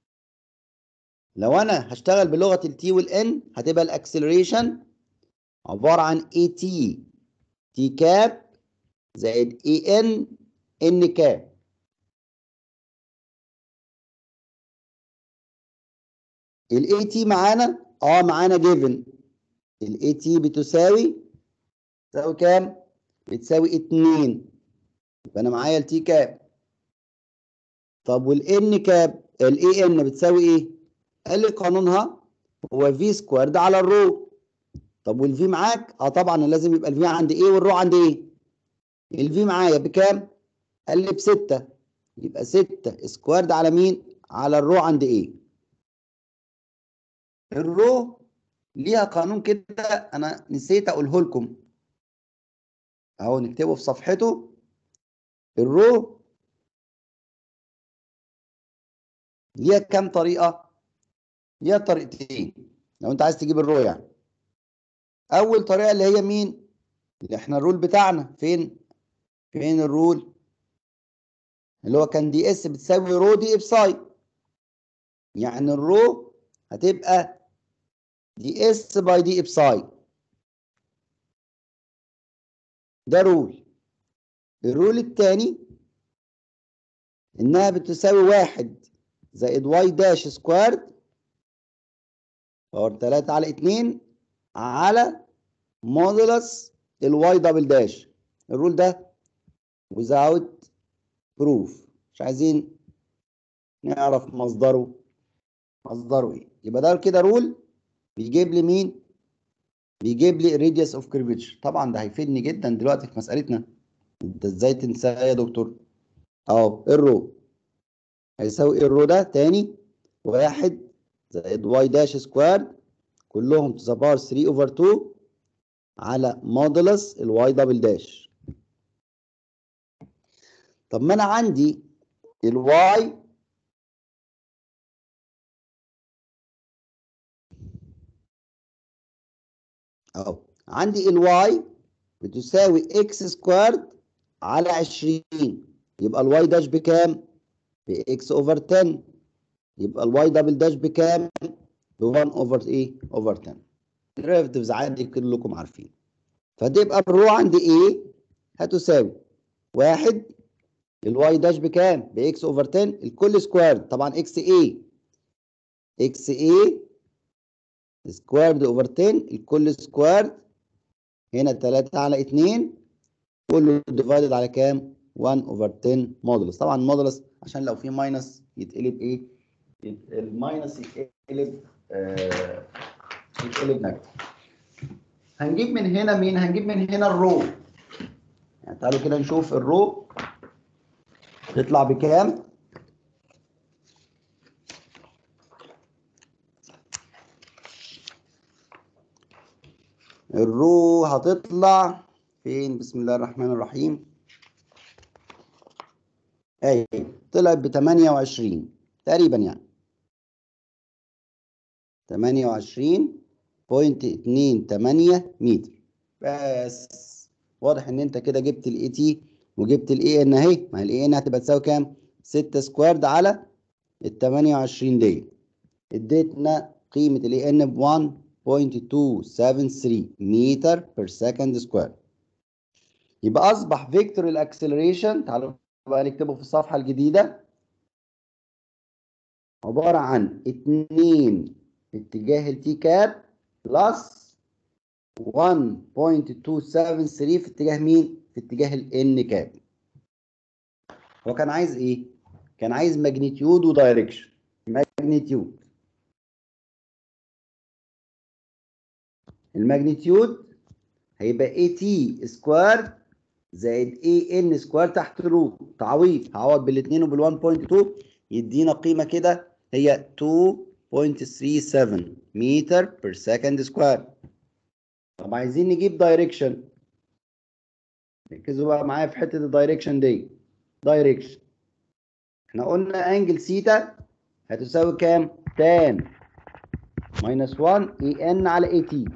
لو انا هشتغل بلغه التي والان هتبقى الاكسلريشن عباره عن اي تي تي كاب زائد اي ان ان كاب الاي تي معانا اه معانا جيفن الاي تي بتساوي تساوي كام بتساوي 2 يبقى انا معايا التي كاب طب والان كاب الاي ان بتساوي ايه قال لي قانونها هو في سكويرد على الرو طب والفي معاك اه طبعا لازم يبقى الفي عند ايه والرو عند ايه الفي معايا بكام قال لي بستة يبقى ستة سكويرد على مين على الرو عند ايه الرو ليها قانون كده انا نسيت اقوله لكم اهو نكتبه في صفحته الرو ليها كام طريقه ليها طريقتين لو انت عايز تجيب الرو يعني اول طريقه اللي هي مين اللي احنا الرول بتاعنا فين فين الرول اللي هو كان دي اس بتساوي رو دي ابساي يعني الرو هتبقى دي اس باي دي ابساي ده رول الرول الثاني انها بتساوي واحد زائد واي داش سكوارد باور 3 على 2 على مودولس الواي دبل داش الرول ده without proof مش عايزين نعرف مصدره مصدره ايه يبقى ده كده رول بيجيب لي مين بيجيب لي radius of curvature طبعا ده هيفيدني جدا دلوقتي في مسألتنا انت ازاي تنساه يا دكتور اهو الرو هيساوي ايه الرو ده تاني واحد زائد واي داش سكوير كلهم تو ذا باور 3 اوفر 2 على مودولس الواي دبل داش طب ما انا عندي الواي اهو عندي الواي بتساوي اكس سكوارد على 20 يبقى الواي داش بكام؟ باكس اوفر 10 يبقى الواي دبل داش بكام؟ ب 1 اوفر ايه؟ اوفر 10 الديريفيتيفز عادي كلكم عارفين فتبقى الرو عند ايه؟ هتساوي واحد الواي داش بكام؟ باكس اوفر 10 الكل سكوارد طبعا اكس ايه اكس ايه سكوارد اوفر 10 الكل سكوارد هنا 3 على 2 كله ديفايدد على كام 1 اوفر 10 مودولس طبعا مودولس عشان لو في ماينس يتقلب ايه يت- الماينس يتقلب آه يتقلب نيجاتيف هنجيب من هنا مين هنجيب من هنا الرو يعني تعالوا كده نشوف الرو تطلع بكام الرو هتطلع فين بسم الله الرحمن الرحيم اهي طلعت ب 28 تقريبا يعني 28.28 متر بس واضح ان انت كده جبت الاي تي وجبت الاي ان اهي ما الاي ان هتبقى تساوي كام 6 سكوارد على ال 28 دي اديتنا قيمة ال ان ب 1.273 متر بير سكند سكوير يبقى اصبح فيكتور الاكسلريشن تعالوا بقى نكتبه في الصفحة الجديدة عبارة عن 2 اتجاه التي كاب بلس 1.273 في اتجاه مين؟ في اتجاه الان كاب هو كان عايز ايه؟ كان عايز ماجنتيود ودايركشن ماجنتيود الماجنتيود هيبقى اي تي سكوير زائد اي ان سكوير تحت روت تعويض هعوض بالاثنين وبال 1.2 يدينا قيمه كده هي 2.37 متر بير سكند سكوير طب عايزين نجيب دايركشن ركزوا بقى معايا في حته الدايركشن دي دايركشن احنا قلنا انجل سيتا هتساوي كام؟ تان ماينس 1 اي ان على اي تي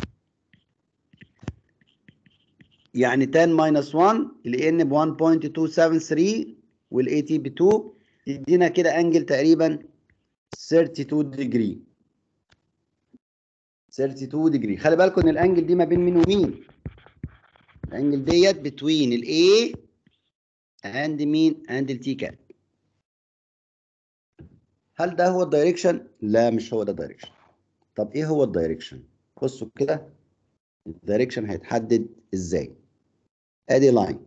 يعني تان ماينس 1 الاي ان ب 1.273 والاي تي ب 2 يدينا كده انجل تقريبا 32 ديجري 32 ديجري خلي بالكم ان الانجل دي ما بين مين ومين الانجل ديت بتوين الاي اند مين اند التي كاب هل ده هو الدايركشن لا مش هو ده الدايركشن طب ايه هو الدايركشن بصوا كده الدايركشن هيتحدد ازاي ادي لاين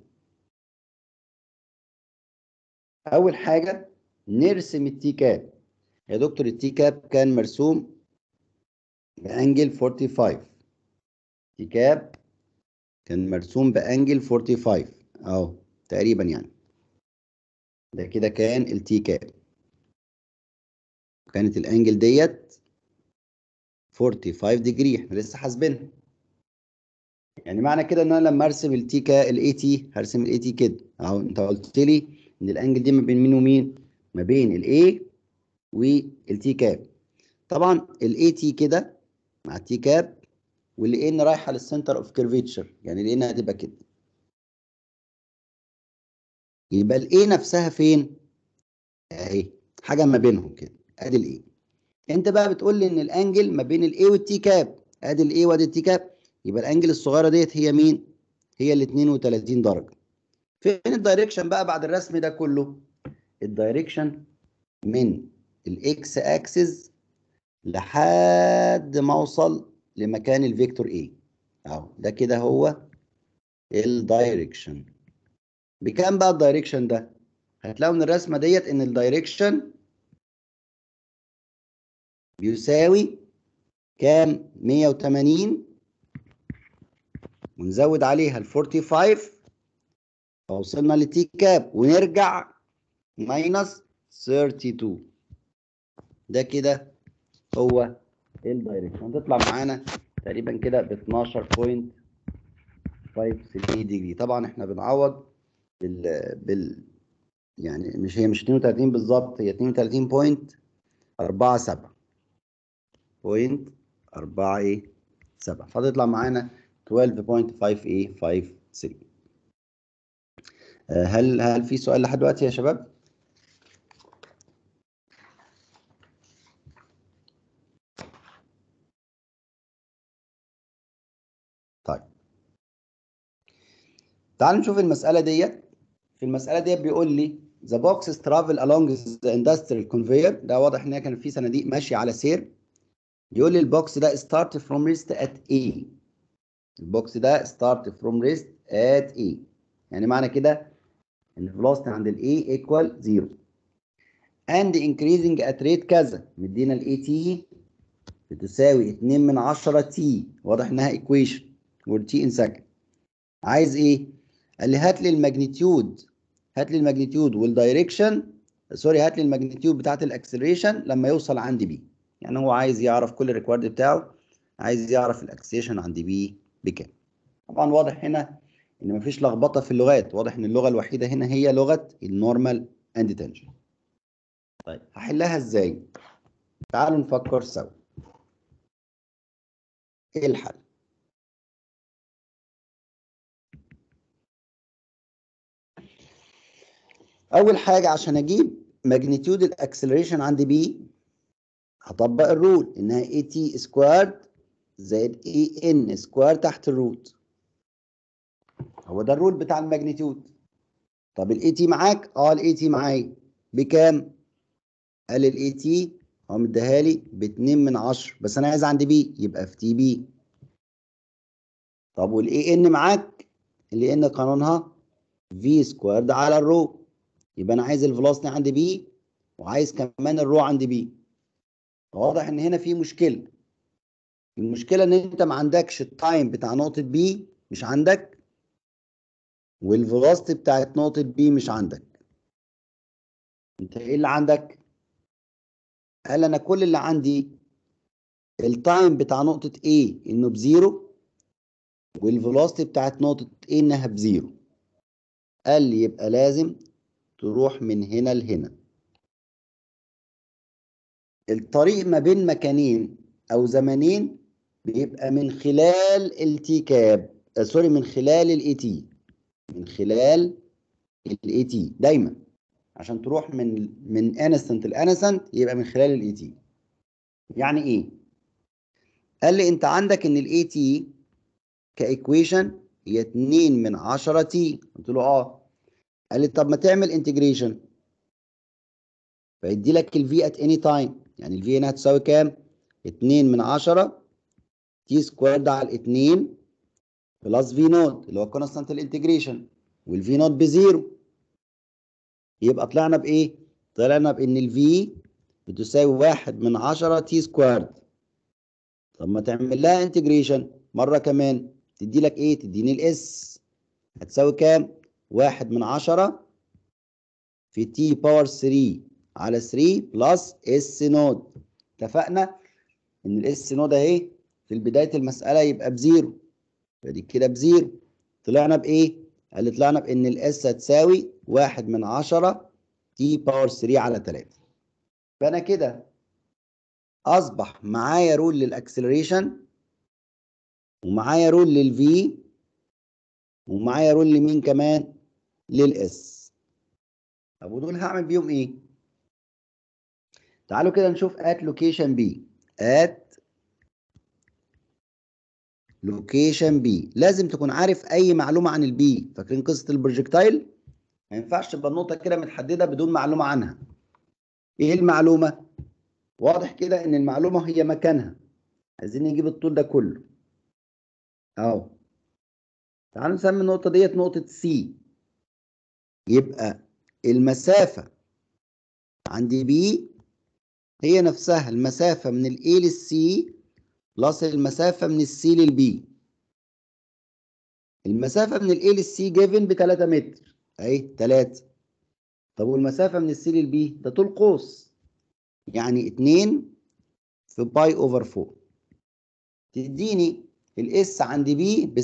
اول حاجه نرسم التي كاب يا دكتور التي كاب كان مرسوم بانجل 45 تي كاب كان مرسوم بانجل 45 اهو تقريبا يعني ده كده كان التي كاب كانت الانجل ديت 45 ديجري احنا لسه حاسبينها يعني معنى كده ان انا لما ارسم التي كا الاي تي هرسم الاي تي كده اهو انت قلت لي ان الانجل دي ما بين مين ومين ما بين الاي والتي كاب طبعا الاي تي كده مع التي كاب والاي ان رايحه للسنتر اوف كيرفيتشر يعني الاي ان هتبقى كده يبقى الاي نفسها فين اهي حاجه ما بينهم كده ادي الاي انت بقى بتقول لي ان الانجل ما بين الاي والتي كاب ادي الاي وادي التي كاب يبقى الانجل الصغيره ديت هي مين هي ال 32 درجه فين الدايركشن بقى بعد الرسم ده كله الدايركشن من الاكس اكسس لحد ما اوصل لمكان الفيكتور A اهو ده كده هو الدايركشن بكام بقى الدايركشن ده هتلاقوا من الرسمه ديت ان الدايركشن بيساوي كام 180 ونزود عليها ال 45 فوصلنا لتي كاب ونرجع ماينس 32 ده كده هو الدايركشن هتطلع معانا تقريبا كده ب 12.53 ديجري طبعا احنا بنعوض بال بال يعني مش هي مش 32 بالظبط هي 32.47 بوينت 4 ايه 7 فهتطلع معانا 12.5853 هل هل في سؤال لحد دلوقتي يا شباب؟ طيب تعالوا نشوف المسألة ديت في المسألة ديت بيقول لي the boxes travel along the industrial conveyor ده واضح ان هي كان في صناديق ماشية على سير يقول لي البوكس ده start from rest at A البوكس ده start from rest at A يعني معنى كده ان الفلوسيتي عند ال A equal 0 and increasing at rate كذا مدينا ال AT بتساوي 2 من 10 T واضح انها equation وال T in second عايز ايه؟ قال لي هات لي الماجنتيود هات لي الماجنتيود والدايركشن سوري هات لي الماجنتيود بتاعت الاكسلريشن لما يوصل عند بي يعني هو عايز يعرف كل الريكوارد بتاعه عايز يعرف الاكسلريشن عند بي بكام طبعا واضح هنا ان مفيش لخبطه في اللغات واضح ان اللغه الوحيده هنا هي لغه النورمال اند تنجن طيب هحلها ازاي تعالوا نفكر سوا ايه الحل اول حاجه عشان اجيب ماجنتيود الاكسلريشن عند بي هطبق الرول انها اي تي سكوارد زائد اي ان سكوار تحت الروت هو ده الرول بتاع الماجنتيود طب الاي تي معاك اه الاي تي معايا بكام قال الاي تي هو مديها لي ب 2 من 10 بس انا عايز عند بي يبقى في تي بي طب والاي ان معاك الاي ان قانونها في سكوارد على الرو يبقى انا عايز الفلوسيتي عند بي وعايز كمان الرو عند بي واضح ان هنا في مشكله المشكله ان انت ما عندكش التايم بتاع نقطه بي مش عندك والفلوسيتي بتاعت نقطه بي مش عندك انت ايه اللي عندك قال انا كل اللي عندي التايم بتاع نقطه A انه بزيرو والفلوسيتي بتاعت نقطه A انها بزيرو قال لي يبقى لازم تروح من هنا لهنا الطريق ما بين مكانين او زمنين بيبقى من خلال التي كاب آه سوري من خلال الاي تي من خلال الاي تي دايما عشان تروح من من انستنت لانستنت يبقى من خلال الاي تي يعني ايه قال لي انت عندك ان الاي تي كايكويشن هي 2 من 10 تي قلت له اه قال لي طب ما تعمل انتجريشن فيدي لك الفي ات اني تايم يعني الفي هنا هتساوي كام 2 من 10 تي سكويرد على الاثنين بلس في نوت اللي هو كونستانت الانتجريشن والفي نوت بزيرو يبقى طلعنا بايه طلعنا بان الفي بتساوي 1 من 10 تي سكويرد طب ما تعمل لها انتجريشن مره كمان تدي لك ايه تديني الاس هتساوي كام 1 من 10 في تي باور 3 على 3 بلس اس نود اتفقنا ان الاس نود اهي في بدايه المساله يبقى بزيرو فدي كده بزيرو طلعنا بايه قال لي طلعنا بان الاس هتساوي 1 من 10 تي باور 3 على 3 فانا كده اصبح معايا رول للاكسلريشن ومعايا رول للفي ومعايا رول لمين كمان للاس طب ودول هعمل بيهم ايه تعالوا كده نشوف ات لوكيشن بي ات لوكيشن بي لازم تكون عارف اي معلومه عن البي فاكرين قصه البروجكتايل ما ينفعش تبقى النقطه كده متحدده بدون معلومه عنها ايه المعلومه واضح كده ان المعلومه هي مكانها عايزين نجيب الطول ده كله اهو تعالوا نسمي النقطه ديت نقطه سي يبقى المسافه عند بي هي نفسها المسافه من الاي للسي بلس المسافه من السي للبي المسافه من الاي للسي جيفن ب 3 متر اهي 3 طب والمسافه من السي للبي ده طول قوس يعني 2 في باي اوفر 4 تديني الاس عند بي ب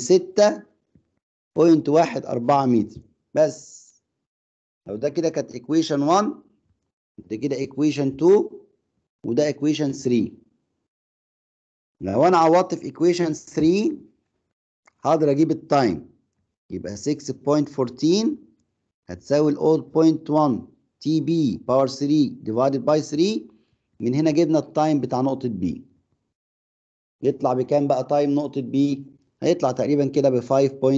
6.14 متر بس لو ده كده كانت ايكويشن 1 ده كده ايكويشن 2 وده ايكويشن 3 لو انا عوضت في ايكويشن 3 هقدر اجيب التايم يبقى 6.14 هتساوي ال 0.1 تي بي باور 3 ديفايدد باي 3 من هنا جبنا التايم بتاع نقطة بي يطلع بكام بقى تايم نقطة بي هيطلع تقريبا كده ب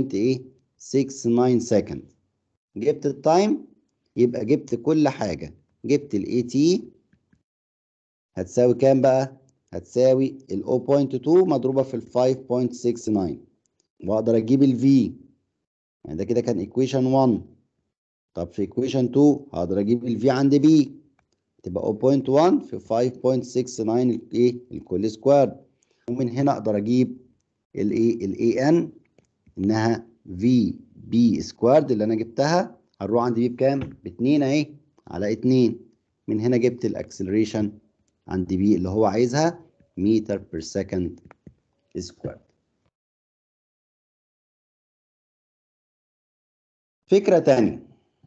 5.69 سكند جبت التايم يبقى جبت كل حاجة جبت الاي تي هتساوي كام بقى هتساوي ال 0.2 مضروبة في ال 5.69 واقدر اجيب ال V يعني ده كده كان equation 1 طب في equation 2 هقدر اجيب ال V عند B تبقى 0.1 في 5.69 الايه الكل سكوير ومن هنا اقدر اجيب الايه ال AN انها في بي سكويرد اللي انا جبتها هنروح عند بي بكام؟ ب 2 اهي على 2 من هنا جبت الاكسلريشن عند بي اللي هو عايزها متر بير سكند سكوير فكرة تانية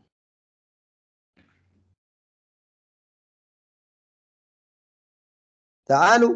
تعالوا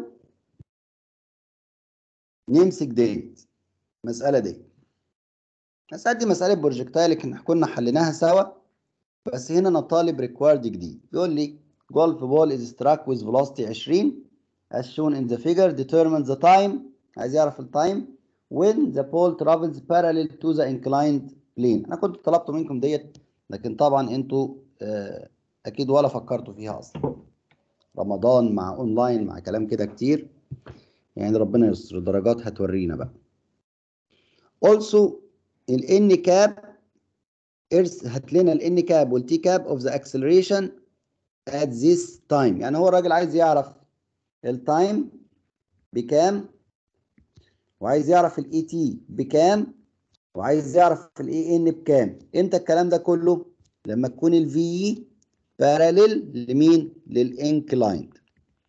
نمسك ديت المسألة دي المسألة دي مسألة بروجكتايل لكن كنا حليناها سوا بس هنا انا طالب ريكوايرد جديد بيقول لي golf ball is struck with velocity 20 as shown in the figure determine the time عايز يعرف التايم when the ball travels parallel to the inclined plane انا كنت طلبت منكم ديت لكن طبعا انتوا آه، اكيد ولا فكرتوا فيها اصلا رمضان مع اونلاين مع كلام كده كتير يعني ربنا يستر الدرجات هتورينا بقى also ال n cap ارس هات لنا ال n cap وال t cap of the acceleration at this time يعني هو الراجل عايز يعرف التايم بكام وعايز يعرف الاي تي بكام وعايز يعرف الاي ان بكام امتى الكلام ده كله لما تكون الفي باراليل لمين للانكلايند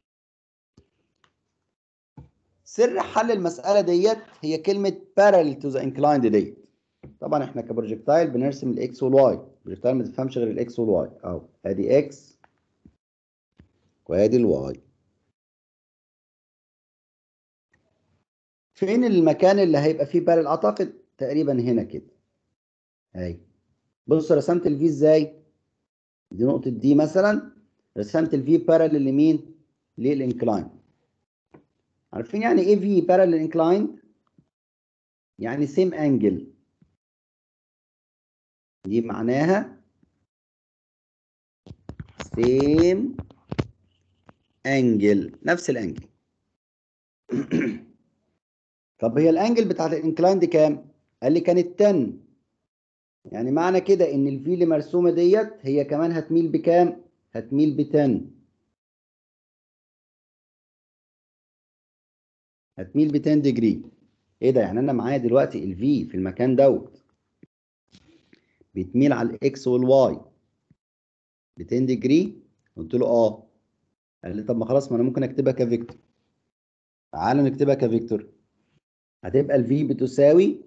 سر حل المساله ديت هي كلمه parallel to the inclined ديت طبعا احنا كبروجكتايل بنرسم الاكس والواي البروجكتايل ما تفهمش غير الاكس والواي اهو ادي اكس وادي الواي فين المكان اللي هيبقى فيه بارل اعتقد تقريبا هنا كده اهي بص رسمت الفي ازاي دي نقطة دي مثلا رسمت الفي بارل لمين للانكلاين عارفين يعني ايه في بارل للانكلاين يعني سيم انجل دي معناها سيم انجل نفس الانجل طب هي الانجل بتاعت الانكلاين دي كام قال لي كانت 10 يعني معنى كده ان الفي اللي مرسومه ديت هي كمان هتميل بكام هتميل ب 10 هتميل ب 10 ديجري ايه ده يعني انا معايا دلوقتي الفي في المكان دوت بتميل على الاكس والواي ب 10 ديجري قلت له اه قال لي طب ما خلاص ما انا ممكن اكتبها كفيكتور تعالوا نكتبها كفيكتور هتبقى الفي بتساوي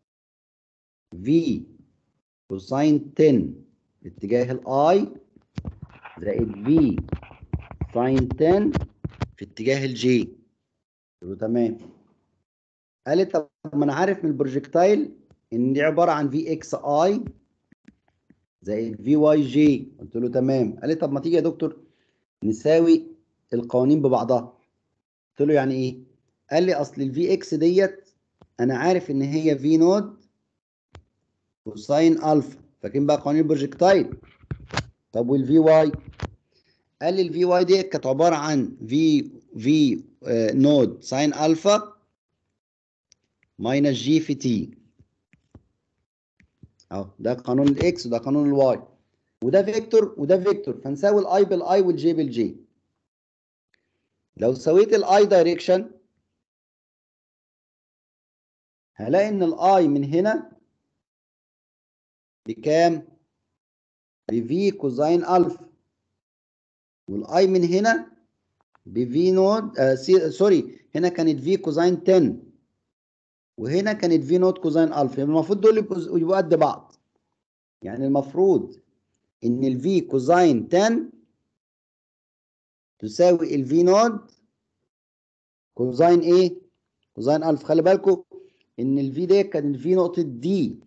في كوساين 10 في اتجاه الاي زائد في ساين 10 في اتجاه الجي قلت له تمام قال لي طب ما انا عارف من البروجكتايل ان دي عباره عن في اكس اي زائد في واي جي قلت له تمام قال لي طب ما تيجي يا دكتور نساوي القوانين ببعضها قلت له يعني ايه قال لي اصل الفي اكس ديت انا عارف ان هي في نود كوساين الفا فاكرين بقى قوانين البروجكتايل طب والفي واي قال لي الفي واي ديت كانت عباره عن في في نود ساين الفا ماينس جي في تي اهو ده قانون الاكس وده قانون الواي وده فيكتور وده فيكتور فنساوي الاي بالاي والجي بالجي لو سويت الاي دايركشن هلاقي ان الاي من هنا بكام بفي كوزين الفا والاي من هنا بفي نود آه سي سوري هنا كانت في كوزين 10 وهنا كانت في نود كوزين الفا المفروض دول يبقوا يبقوا قد بعض يعني المفروض ان الفي كوزين 10 تساوي الفي نود كوزين ايه كوزين الفا خلي بالكم ان الفي دي كان الفي نقطه دي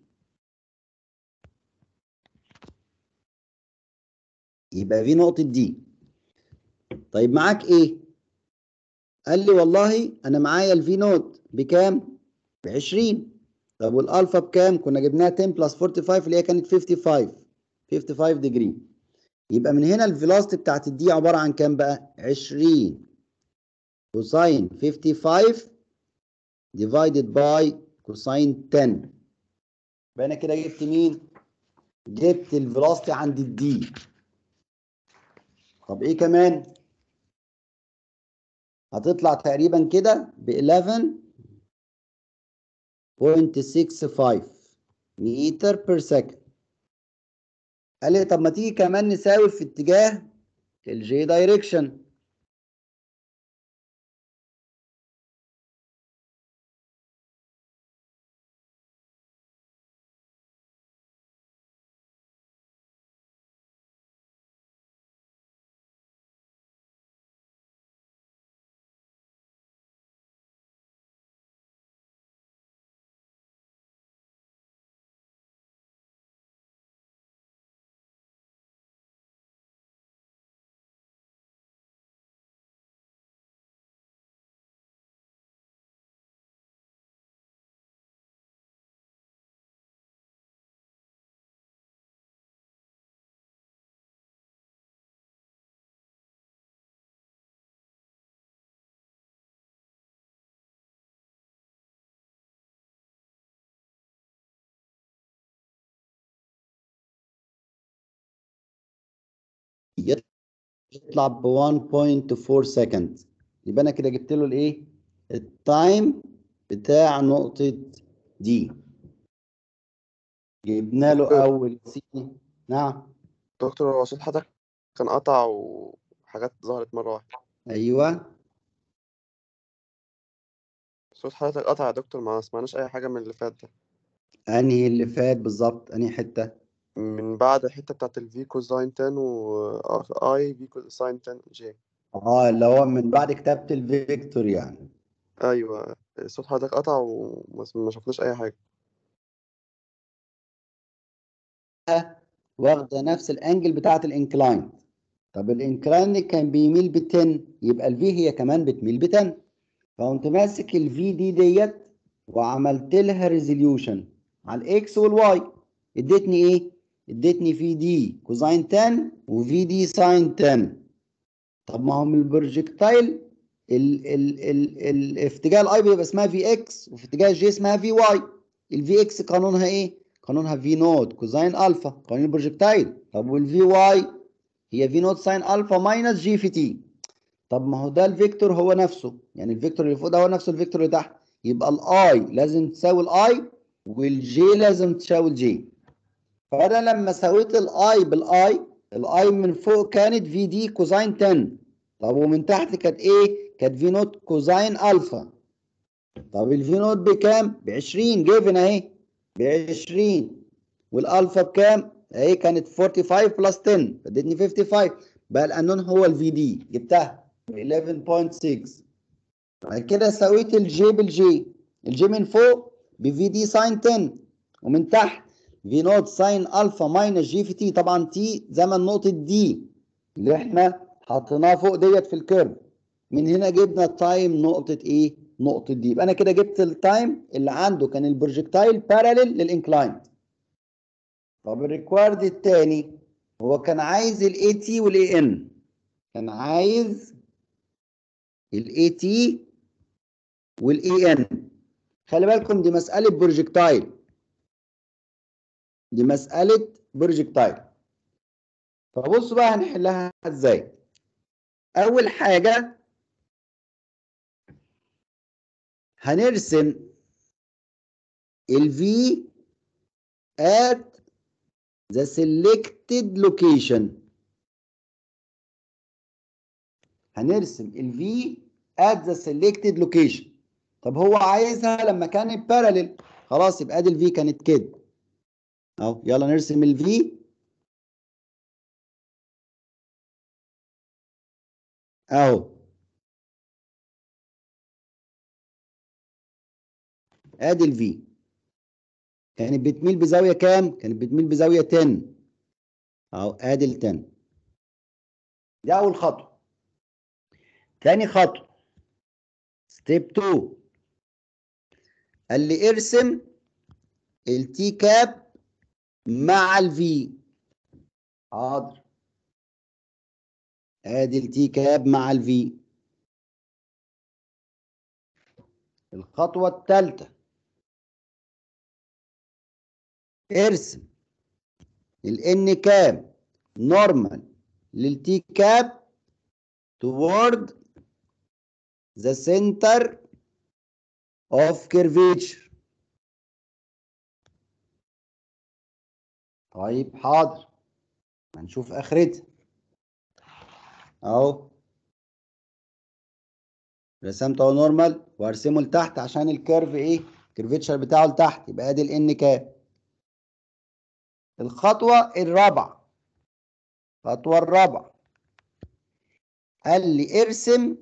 يبقى في نقطه دي طيب معاك ايه قال لي والله انا معايا الفي نوت بكام ب 20 طب والالفا بكام كنا جبناها 10 بلس 45 اللي هي كانت 55 55 ديجري يبقى من هنا الفيلوسيتي بتاعت الدي عباره عن كام بقى 20 كوساين 55 divided by كوساين 10 يبقى انا كده جبت مين جبت الفيلوسيتي عند الدي طب ايه كمان هتطلع تقريبا كده ب 11.65 متر بير سكند قال لي طب ما تيجي كمان نساوي في اتجاه الجي دايركشن يطلع ب 1.4 سكند يبقى انا كده جبت له الايه التايم بتاع نقطة دي جبنا له دكتور. اول سي نعم دكتور هو صوت حضرتك كان قطع وحاجات ظهرت مرة واحدة ايوه صوت حضرتك قطع يا دكتور ما سمعناش أي حاجة من اللي فات ده انهي اللي فات بالظبط انهي حتة من بعد الحتة بتاعت الفي كوزاين 10 و اي في كوزاين 10 جي اه اللي هو من بعد كتابة الفيكتور يعني أيوة صوت حضرتك قطع وما ما شفناش أي حاجة واخده نفس الانجل بتاعه الانكلاين طب الانكلاين كان بيميل ب 10 يبقى الفي هي كمان بتميل ب 10 فقمت ماسك الفي دي ديت وعملت لها ريزوليوشن على الاكس والواي ادتني ايه ادتني في دي كوزاين 10 وفي دي ساين 10 طب ما هو من البروجكتايل ال ال ال ال في اتجاه الاي بيبقى اسمها في اكس وفي اتجاه الجي اسمها في واي الفي اكس قانونها ايه قانونها في نوت كوزاين الفا قانون البروجكتايل طب والفي واي هي في نوت ساين الفا ماينس جي في تي طب ما هو ده الفيكتور هو نفسه يعني الفيكتور اللي فوق ده هو نفسه الفيكتور اللي تحت يبقى الاي لازم تساوي الاي والجي لازم تساوي الجي فانا لما سويت الاي بالاي الاي من فوق كانت في دي كوزاين 10 طب ومن تحت كانت ايه كانت في نوت كوزاين الفا طب الفي نوت بكام ب 20 جيفن اهي ب 20 والالفا بكام اهي كانت 45 بلس 10 فادتني 55 بقى القانون هو الفي دي جبتها ب 11.6 بعد كده سويت الجي بالجي الجي من فوق بفي دي ساين 10 ومن تحت في نوت ساين الفا ماينس جي في تي طبعا تي زمن نقطه دي اللي احنا حطيناها فوق ديت في الكيرف من هنا جبنا التايم نقطه ايه نقطه دي يبقى انا كده جبت التايم اللي عنده كان البروجكتايل باراليل للانكلايند طب الريكوارد الثاني هو كان عايز الاي تي والاي ان كان عايز الاي تي والاي ان خلي بالكم دي مساله بروجكتايل دي مساله بروجكتايل فبصوا بقى هنحلها ازاي اول حاجه هنرسم الفي at the selected location هنرسم ال V at the selected location طب هو عايزها لما كانت باراليل خلاص يبقى ادي ال V كانت كده اهو يلا نرسم ال V اهو ادي ال V كانت بتميل بزاويه كام؟ كانت بتميل بزاويه 10 اهو ادي ال 10 دي اول خطوه تاني خطوه ستيب 2 قال لي ارسم التي كاب مع الفي حاضر ادي التي كاب مع الفي الخطوه الثالثه ارسم الان كاب نورمال للتي كاب toward the center of curvature طيب حاضر هنشوف اخرتها اهو رسمت اهو نورمال وارسمه لتحت عشان الكيرف ايه الكيرفيتشر بتاعه لتحت يبقى ادي الان كاب الخطوة الرابعة الخطوة الرابعة قال لي ارسم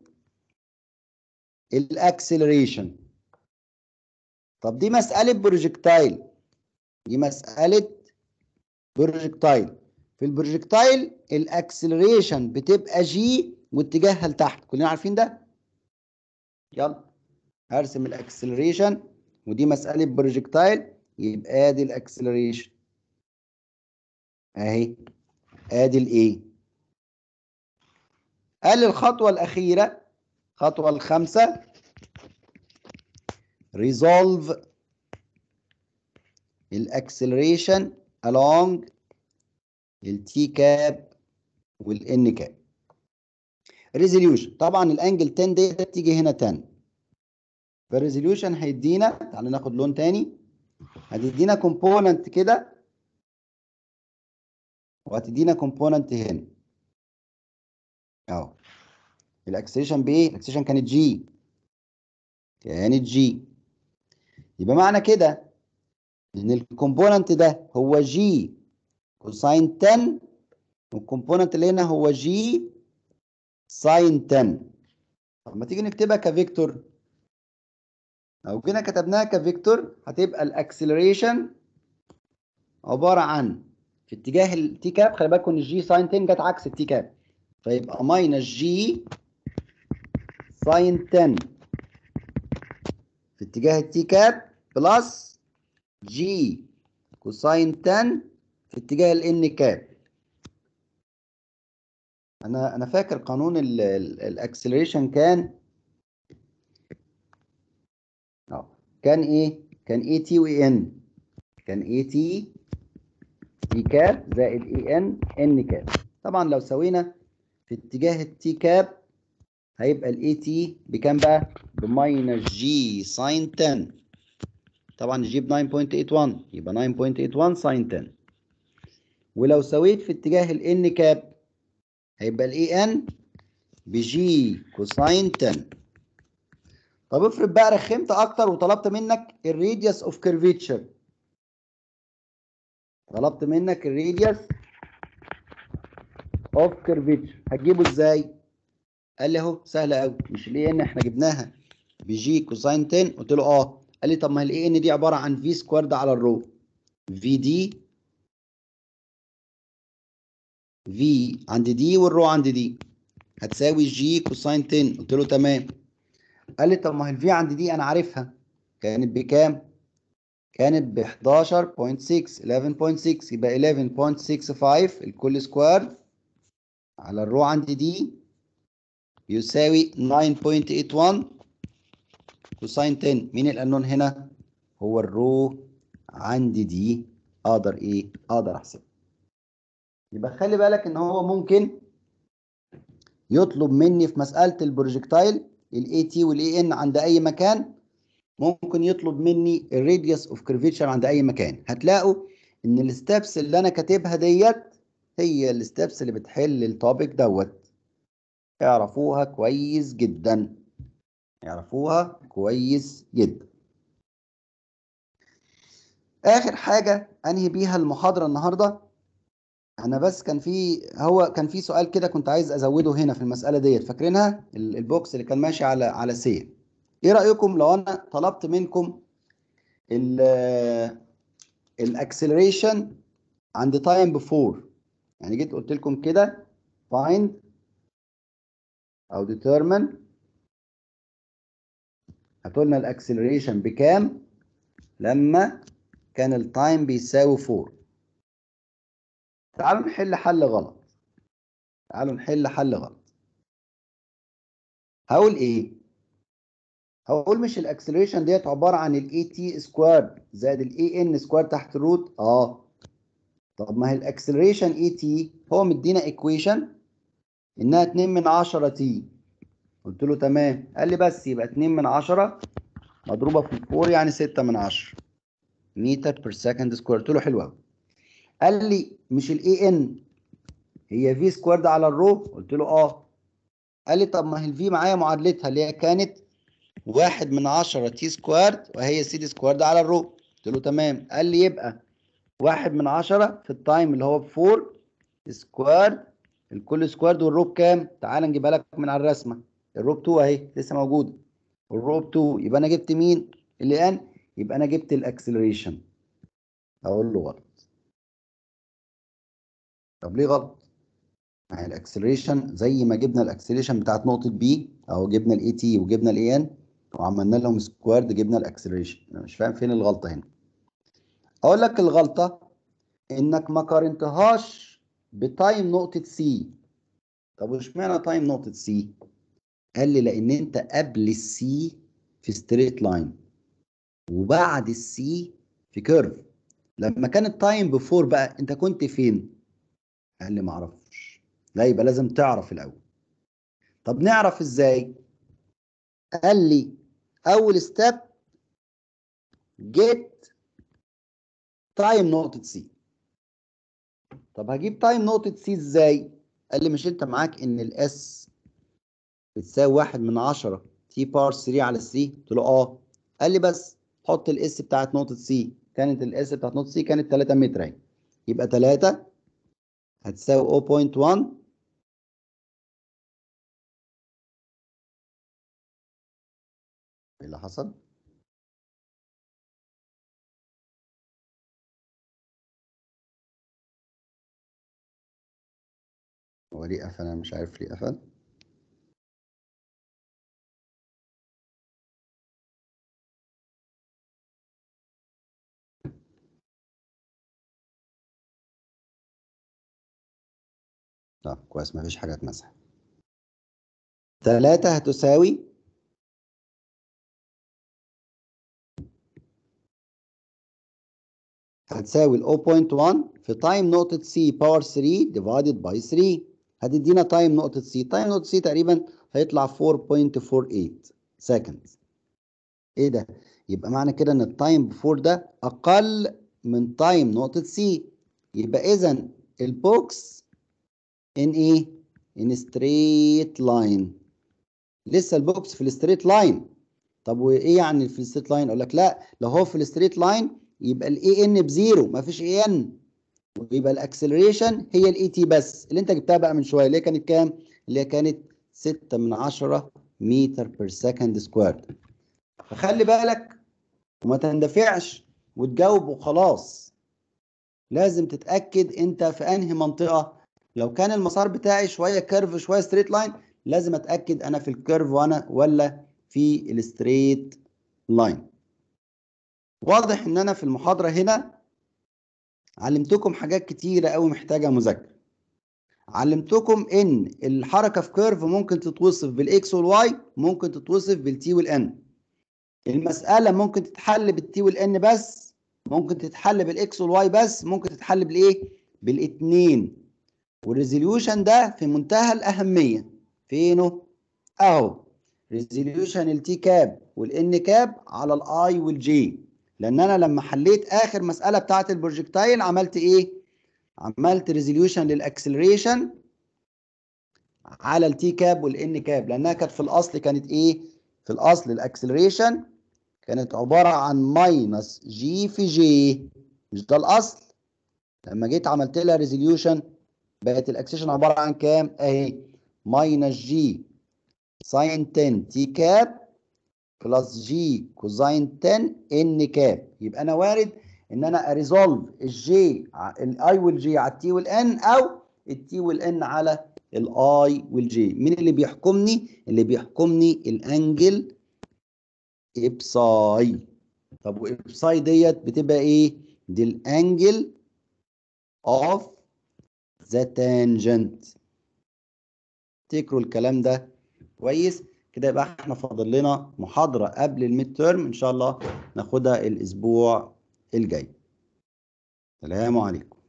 الاكسلريشن طب دي مسألة بروجكتايل دي مسألة بروجكتايل في البروجكتايل الاكسلريشن بتبقى جي واتجاهها لتحت كلنا عارفين ده يلا هرسم الاكسلريشن ودي مسألة بروجكتايل يبقى ادي الاكسلريشن اهي ادي الايه قال الخطوه الاخيره الخطوه الخامسه resolve الاكسلريشن along التي كاب والان كاب ريزوليوشن طبعا الانجل 10 ديت تيجي هنا 10 فالريزوليوشن هيدينا تعالى ناخد لون تاني هتدينا كومبوننت كده وهتدينا كومبوننت هنا اهو الاكسلريشن بايه الاكسلريشن كانت جي كانت جي يبقى معنى كده ان الكومبوننت ده هو جي كوساين 10 والكومبوننت اللي هنا هو جي ساين 10 طب ما تيجي نكتبها كفيكتور لو جينا كتبناها كفيكتور هتبقى الاكسلريشن عباره عن في اتجاه التي كاب خلي بالكم ان الجي ساين 10 جت عكس التي كاب فيبقى ماينس جي ساين 10 في اتجاه التي كاب بلس جي كوساين 10 في اتجاه الان كاب انا انا فاكر قانون الاكسلريشن كان اه كان ايه كان اي تي واي ان كان اي تي تي كاب زائد اي ان ان كاب طبعا لو سوينا في اتجاه التي كاب هيبقى الاي تي بكام بقى بماينس جي ساين 10 طبعا الجي ب 9.81 يبقى 9.81 ساين 10 ولو سويت في اتجاه الان كاب هيبقى الاي ان بجي كوساين 10 طب افرض بقى رخمت اكتر وطلبت منك الراديوس اوف كيرفيتشر طلبت منك الراديوس اوف كيرفيتشر هتجيبه ازاي قال لي اهو سهله قوي مش الاي ان احنا جبناها بجي كوساين 10 قلت له اه قال لي طب ما الاي ان دي عباره عن في سكوارد على الرو في دي في عند دي والرو عند دي هتساوي جي كوساين 10 قلت له تمام قال لي طب ما هي الفي عند دي انا عارفها كانت بكام كانت ب 11.6 11.6 يبقى 11.65 الكل سكوير على الرو عند دي يساوي 9.81 كوساين 10 مين القانون هنا هو الرو عند دي اقدر ايه اقدر احسبه يبقى خلي بالك ان هو ممكن يطلب مني في مساله البروجكتايل الاي تي والاي ان عند اي مكان ممكن يطلب مني الراديوس اوف كيرفيتشر عند اي مكان هتلاقوا ان الستبس اللي انا كاتبها ديت هي الستبس اللي بتحل التوبيك دوت اعرفوها كويس جدا اعرفوها كويس جدا اخر حاجه انهي بيها المحاضره النهارده انا بس كان في هو كان في سؤال كده كنت عايز ازوده هنا في المساله ديت فاكرينها البوكس اللي كان ماشي على على سي ايه رايكم لو انا طلبت منكم الاكسلريشن عند تايم بفور يعني جيت قلت لكم كده find او determine هتقولنا الاكسلريشن بكام لما كان التايم بيساوي 4 تعالوا نحل حل غلط تعالوا نحل حل غلط هقول ايه هقول مش الاكسلريشن ديت عباره عن الاي تي سكوير زائد الاي ان سكوير تحت الروت اه طب ما هي الاكسلريشن اي تي هو مدينا ايكويشن انها 2 من 10 تي قلت له تمام قال لي بس يبقى 2 من 10 مضروبه في 4 يعني 6 من 10 متر بير سكند سكوير قلت له حلو قوي قال لي مش الاي ان هي في سكويرد على الرو قلت له اه قال لي طب ما هي الفي معايا معادلتها اللي هي كانت واحد من عشرة تي سكويرد وهي سي دي سكويرد على الرو قلت له تمام قال لي يبقى واحد من عشرة في التايم اللي هو بفور سكويرد الكل سكويرد والرو بكام؟ تعال نجيبها لك من على الرسمه الرو 2 اهي لسه موجوده الرو 2 يبقى انا جبت مين؟ اللي ان يبقى انا جبت الاكسلريشن اقول له غلط طب ليه غلط؟ ما هي الاكسلريشن زي ما جبنا الاكسلريشن بتاعت نقطه بي او جبنا الاي تي وجبنا الاي ان وعملنا لهم سكويرد جبنا الاكسلريشن انا مش فاهم فين الغلطه هنا اقول لك الغلطه انك ما قارنتهاش بتايم نقطه سي طب واشمعنى تايم نقطه سي قال لي لان انت قبل السي في ستريت لاين وبعد السي في كيرف لما كان التايم بفور بقى انت كنت فين قال لي ما اعرفش لا يبقى لازم تعرف الاول طب نعرف ازاي قال لي اول ستيب جيت تايم نقطة سي طب هجيب تايم نقطة سي ازاي قال لي مش انت معاك ان الاس بتساوي واحد من عشرة تي بار 3 على 3 قلت له اه قال لي بس حط الاس بتاعت نقطة سي كانت الاس بتاعت نقطة سي كانت 3 متر اهي يبقى 3 هتساوي 0.1 ايه اللي حصل؟ هو ليه قفل انا مش عارف ليه قفل طب كويس مفيش حاجة اتمسحت تلاتة هتساوي هتساوي ال 0.1 في تايم نقطة C باور 3 divided by 3 هتدينا تايم نقطة C تايم نقطة C تقريبا هيطلع 4.48 seconds ايه ده؟ يبقى معنى كده ان التايم بفور ده اقل من تايم نقطة C يبقى اذا البوكس ان ايه؟ ان ستريت لاين لسه البوكس في الستريت لاين طب وايه يعني في الستريت لاين؟ اقول لك لا لو هو في الستريت لاين يبقى الاي ان بزيرو مفيش اي ان ويبقى الاكسلريشن هي الاي تي بس اللي انت جبتها بقى من شويه اللي هي كانت كام؟ اللي هي كانت 6 من 10 متر بير سكند سكوير فخلي بالك وما تندفعش وتجاوب وخلاص لازم تتاكد انت في انهي منطقه لو كان المسار بتاعي شويه كيرف شويه ستريت لاين لازم اتاكد انا في الكيرف وانا ولا في الستريت لاين واضح ان انا في المحاضره هنا علمتكم حاجات كتيره قوي محتاجه مذاكره علمتكم ان الحركه في كيرف ممكن تتوصف بالاكس والواي ممكن تتوصف بالتي والان المساله ممكن تتحل بالتي والان بس ممكن تتحل بالاكس والواي بس ممكن تتحل بالايه بالاثنين والريزوليوشن ده في منتهى الاهميه فينه اهو ريزوليوشن التي كاب والان كاب على الاي والجي لان انا لما حليت اخر مساله بتاعه البروجكتايل عملت ايه عملت ريزوليوشن للاكسلريشن على التي كاب والان كاب لانها كانت في الاصل كانت ايه في الاصل الاكسلريشن كانت عباره عن ماينس جي في جي مش ده الاصل لما جيت عملت لها ريزوليوشن بقت الاكسلريشن عباره عن كام اهي ماينس جي ساين 10 تي كاب بلس جي كوزاين 10 ان كاب يبقى انا وارد ان انا اريزولف الجي الاي والجي على التي والان او التي والان على الاي والجي مين اللي بيحكمني اللي بيحكمني الانجل ابساي طب وابساي ديت بتبقى ايه دي الانجل اوف ذا تانجنت افتكروا الكلام ده كويس كده يبقى احنا فاضل لنا محاضرة قبل الميد تيرم ان شاء الله ناخدها الاسبوع الجاي سلام عليكم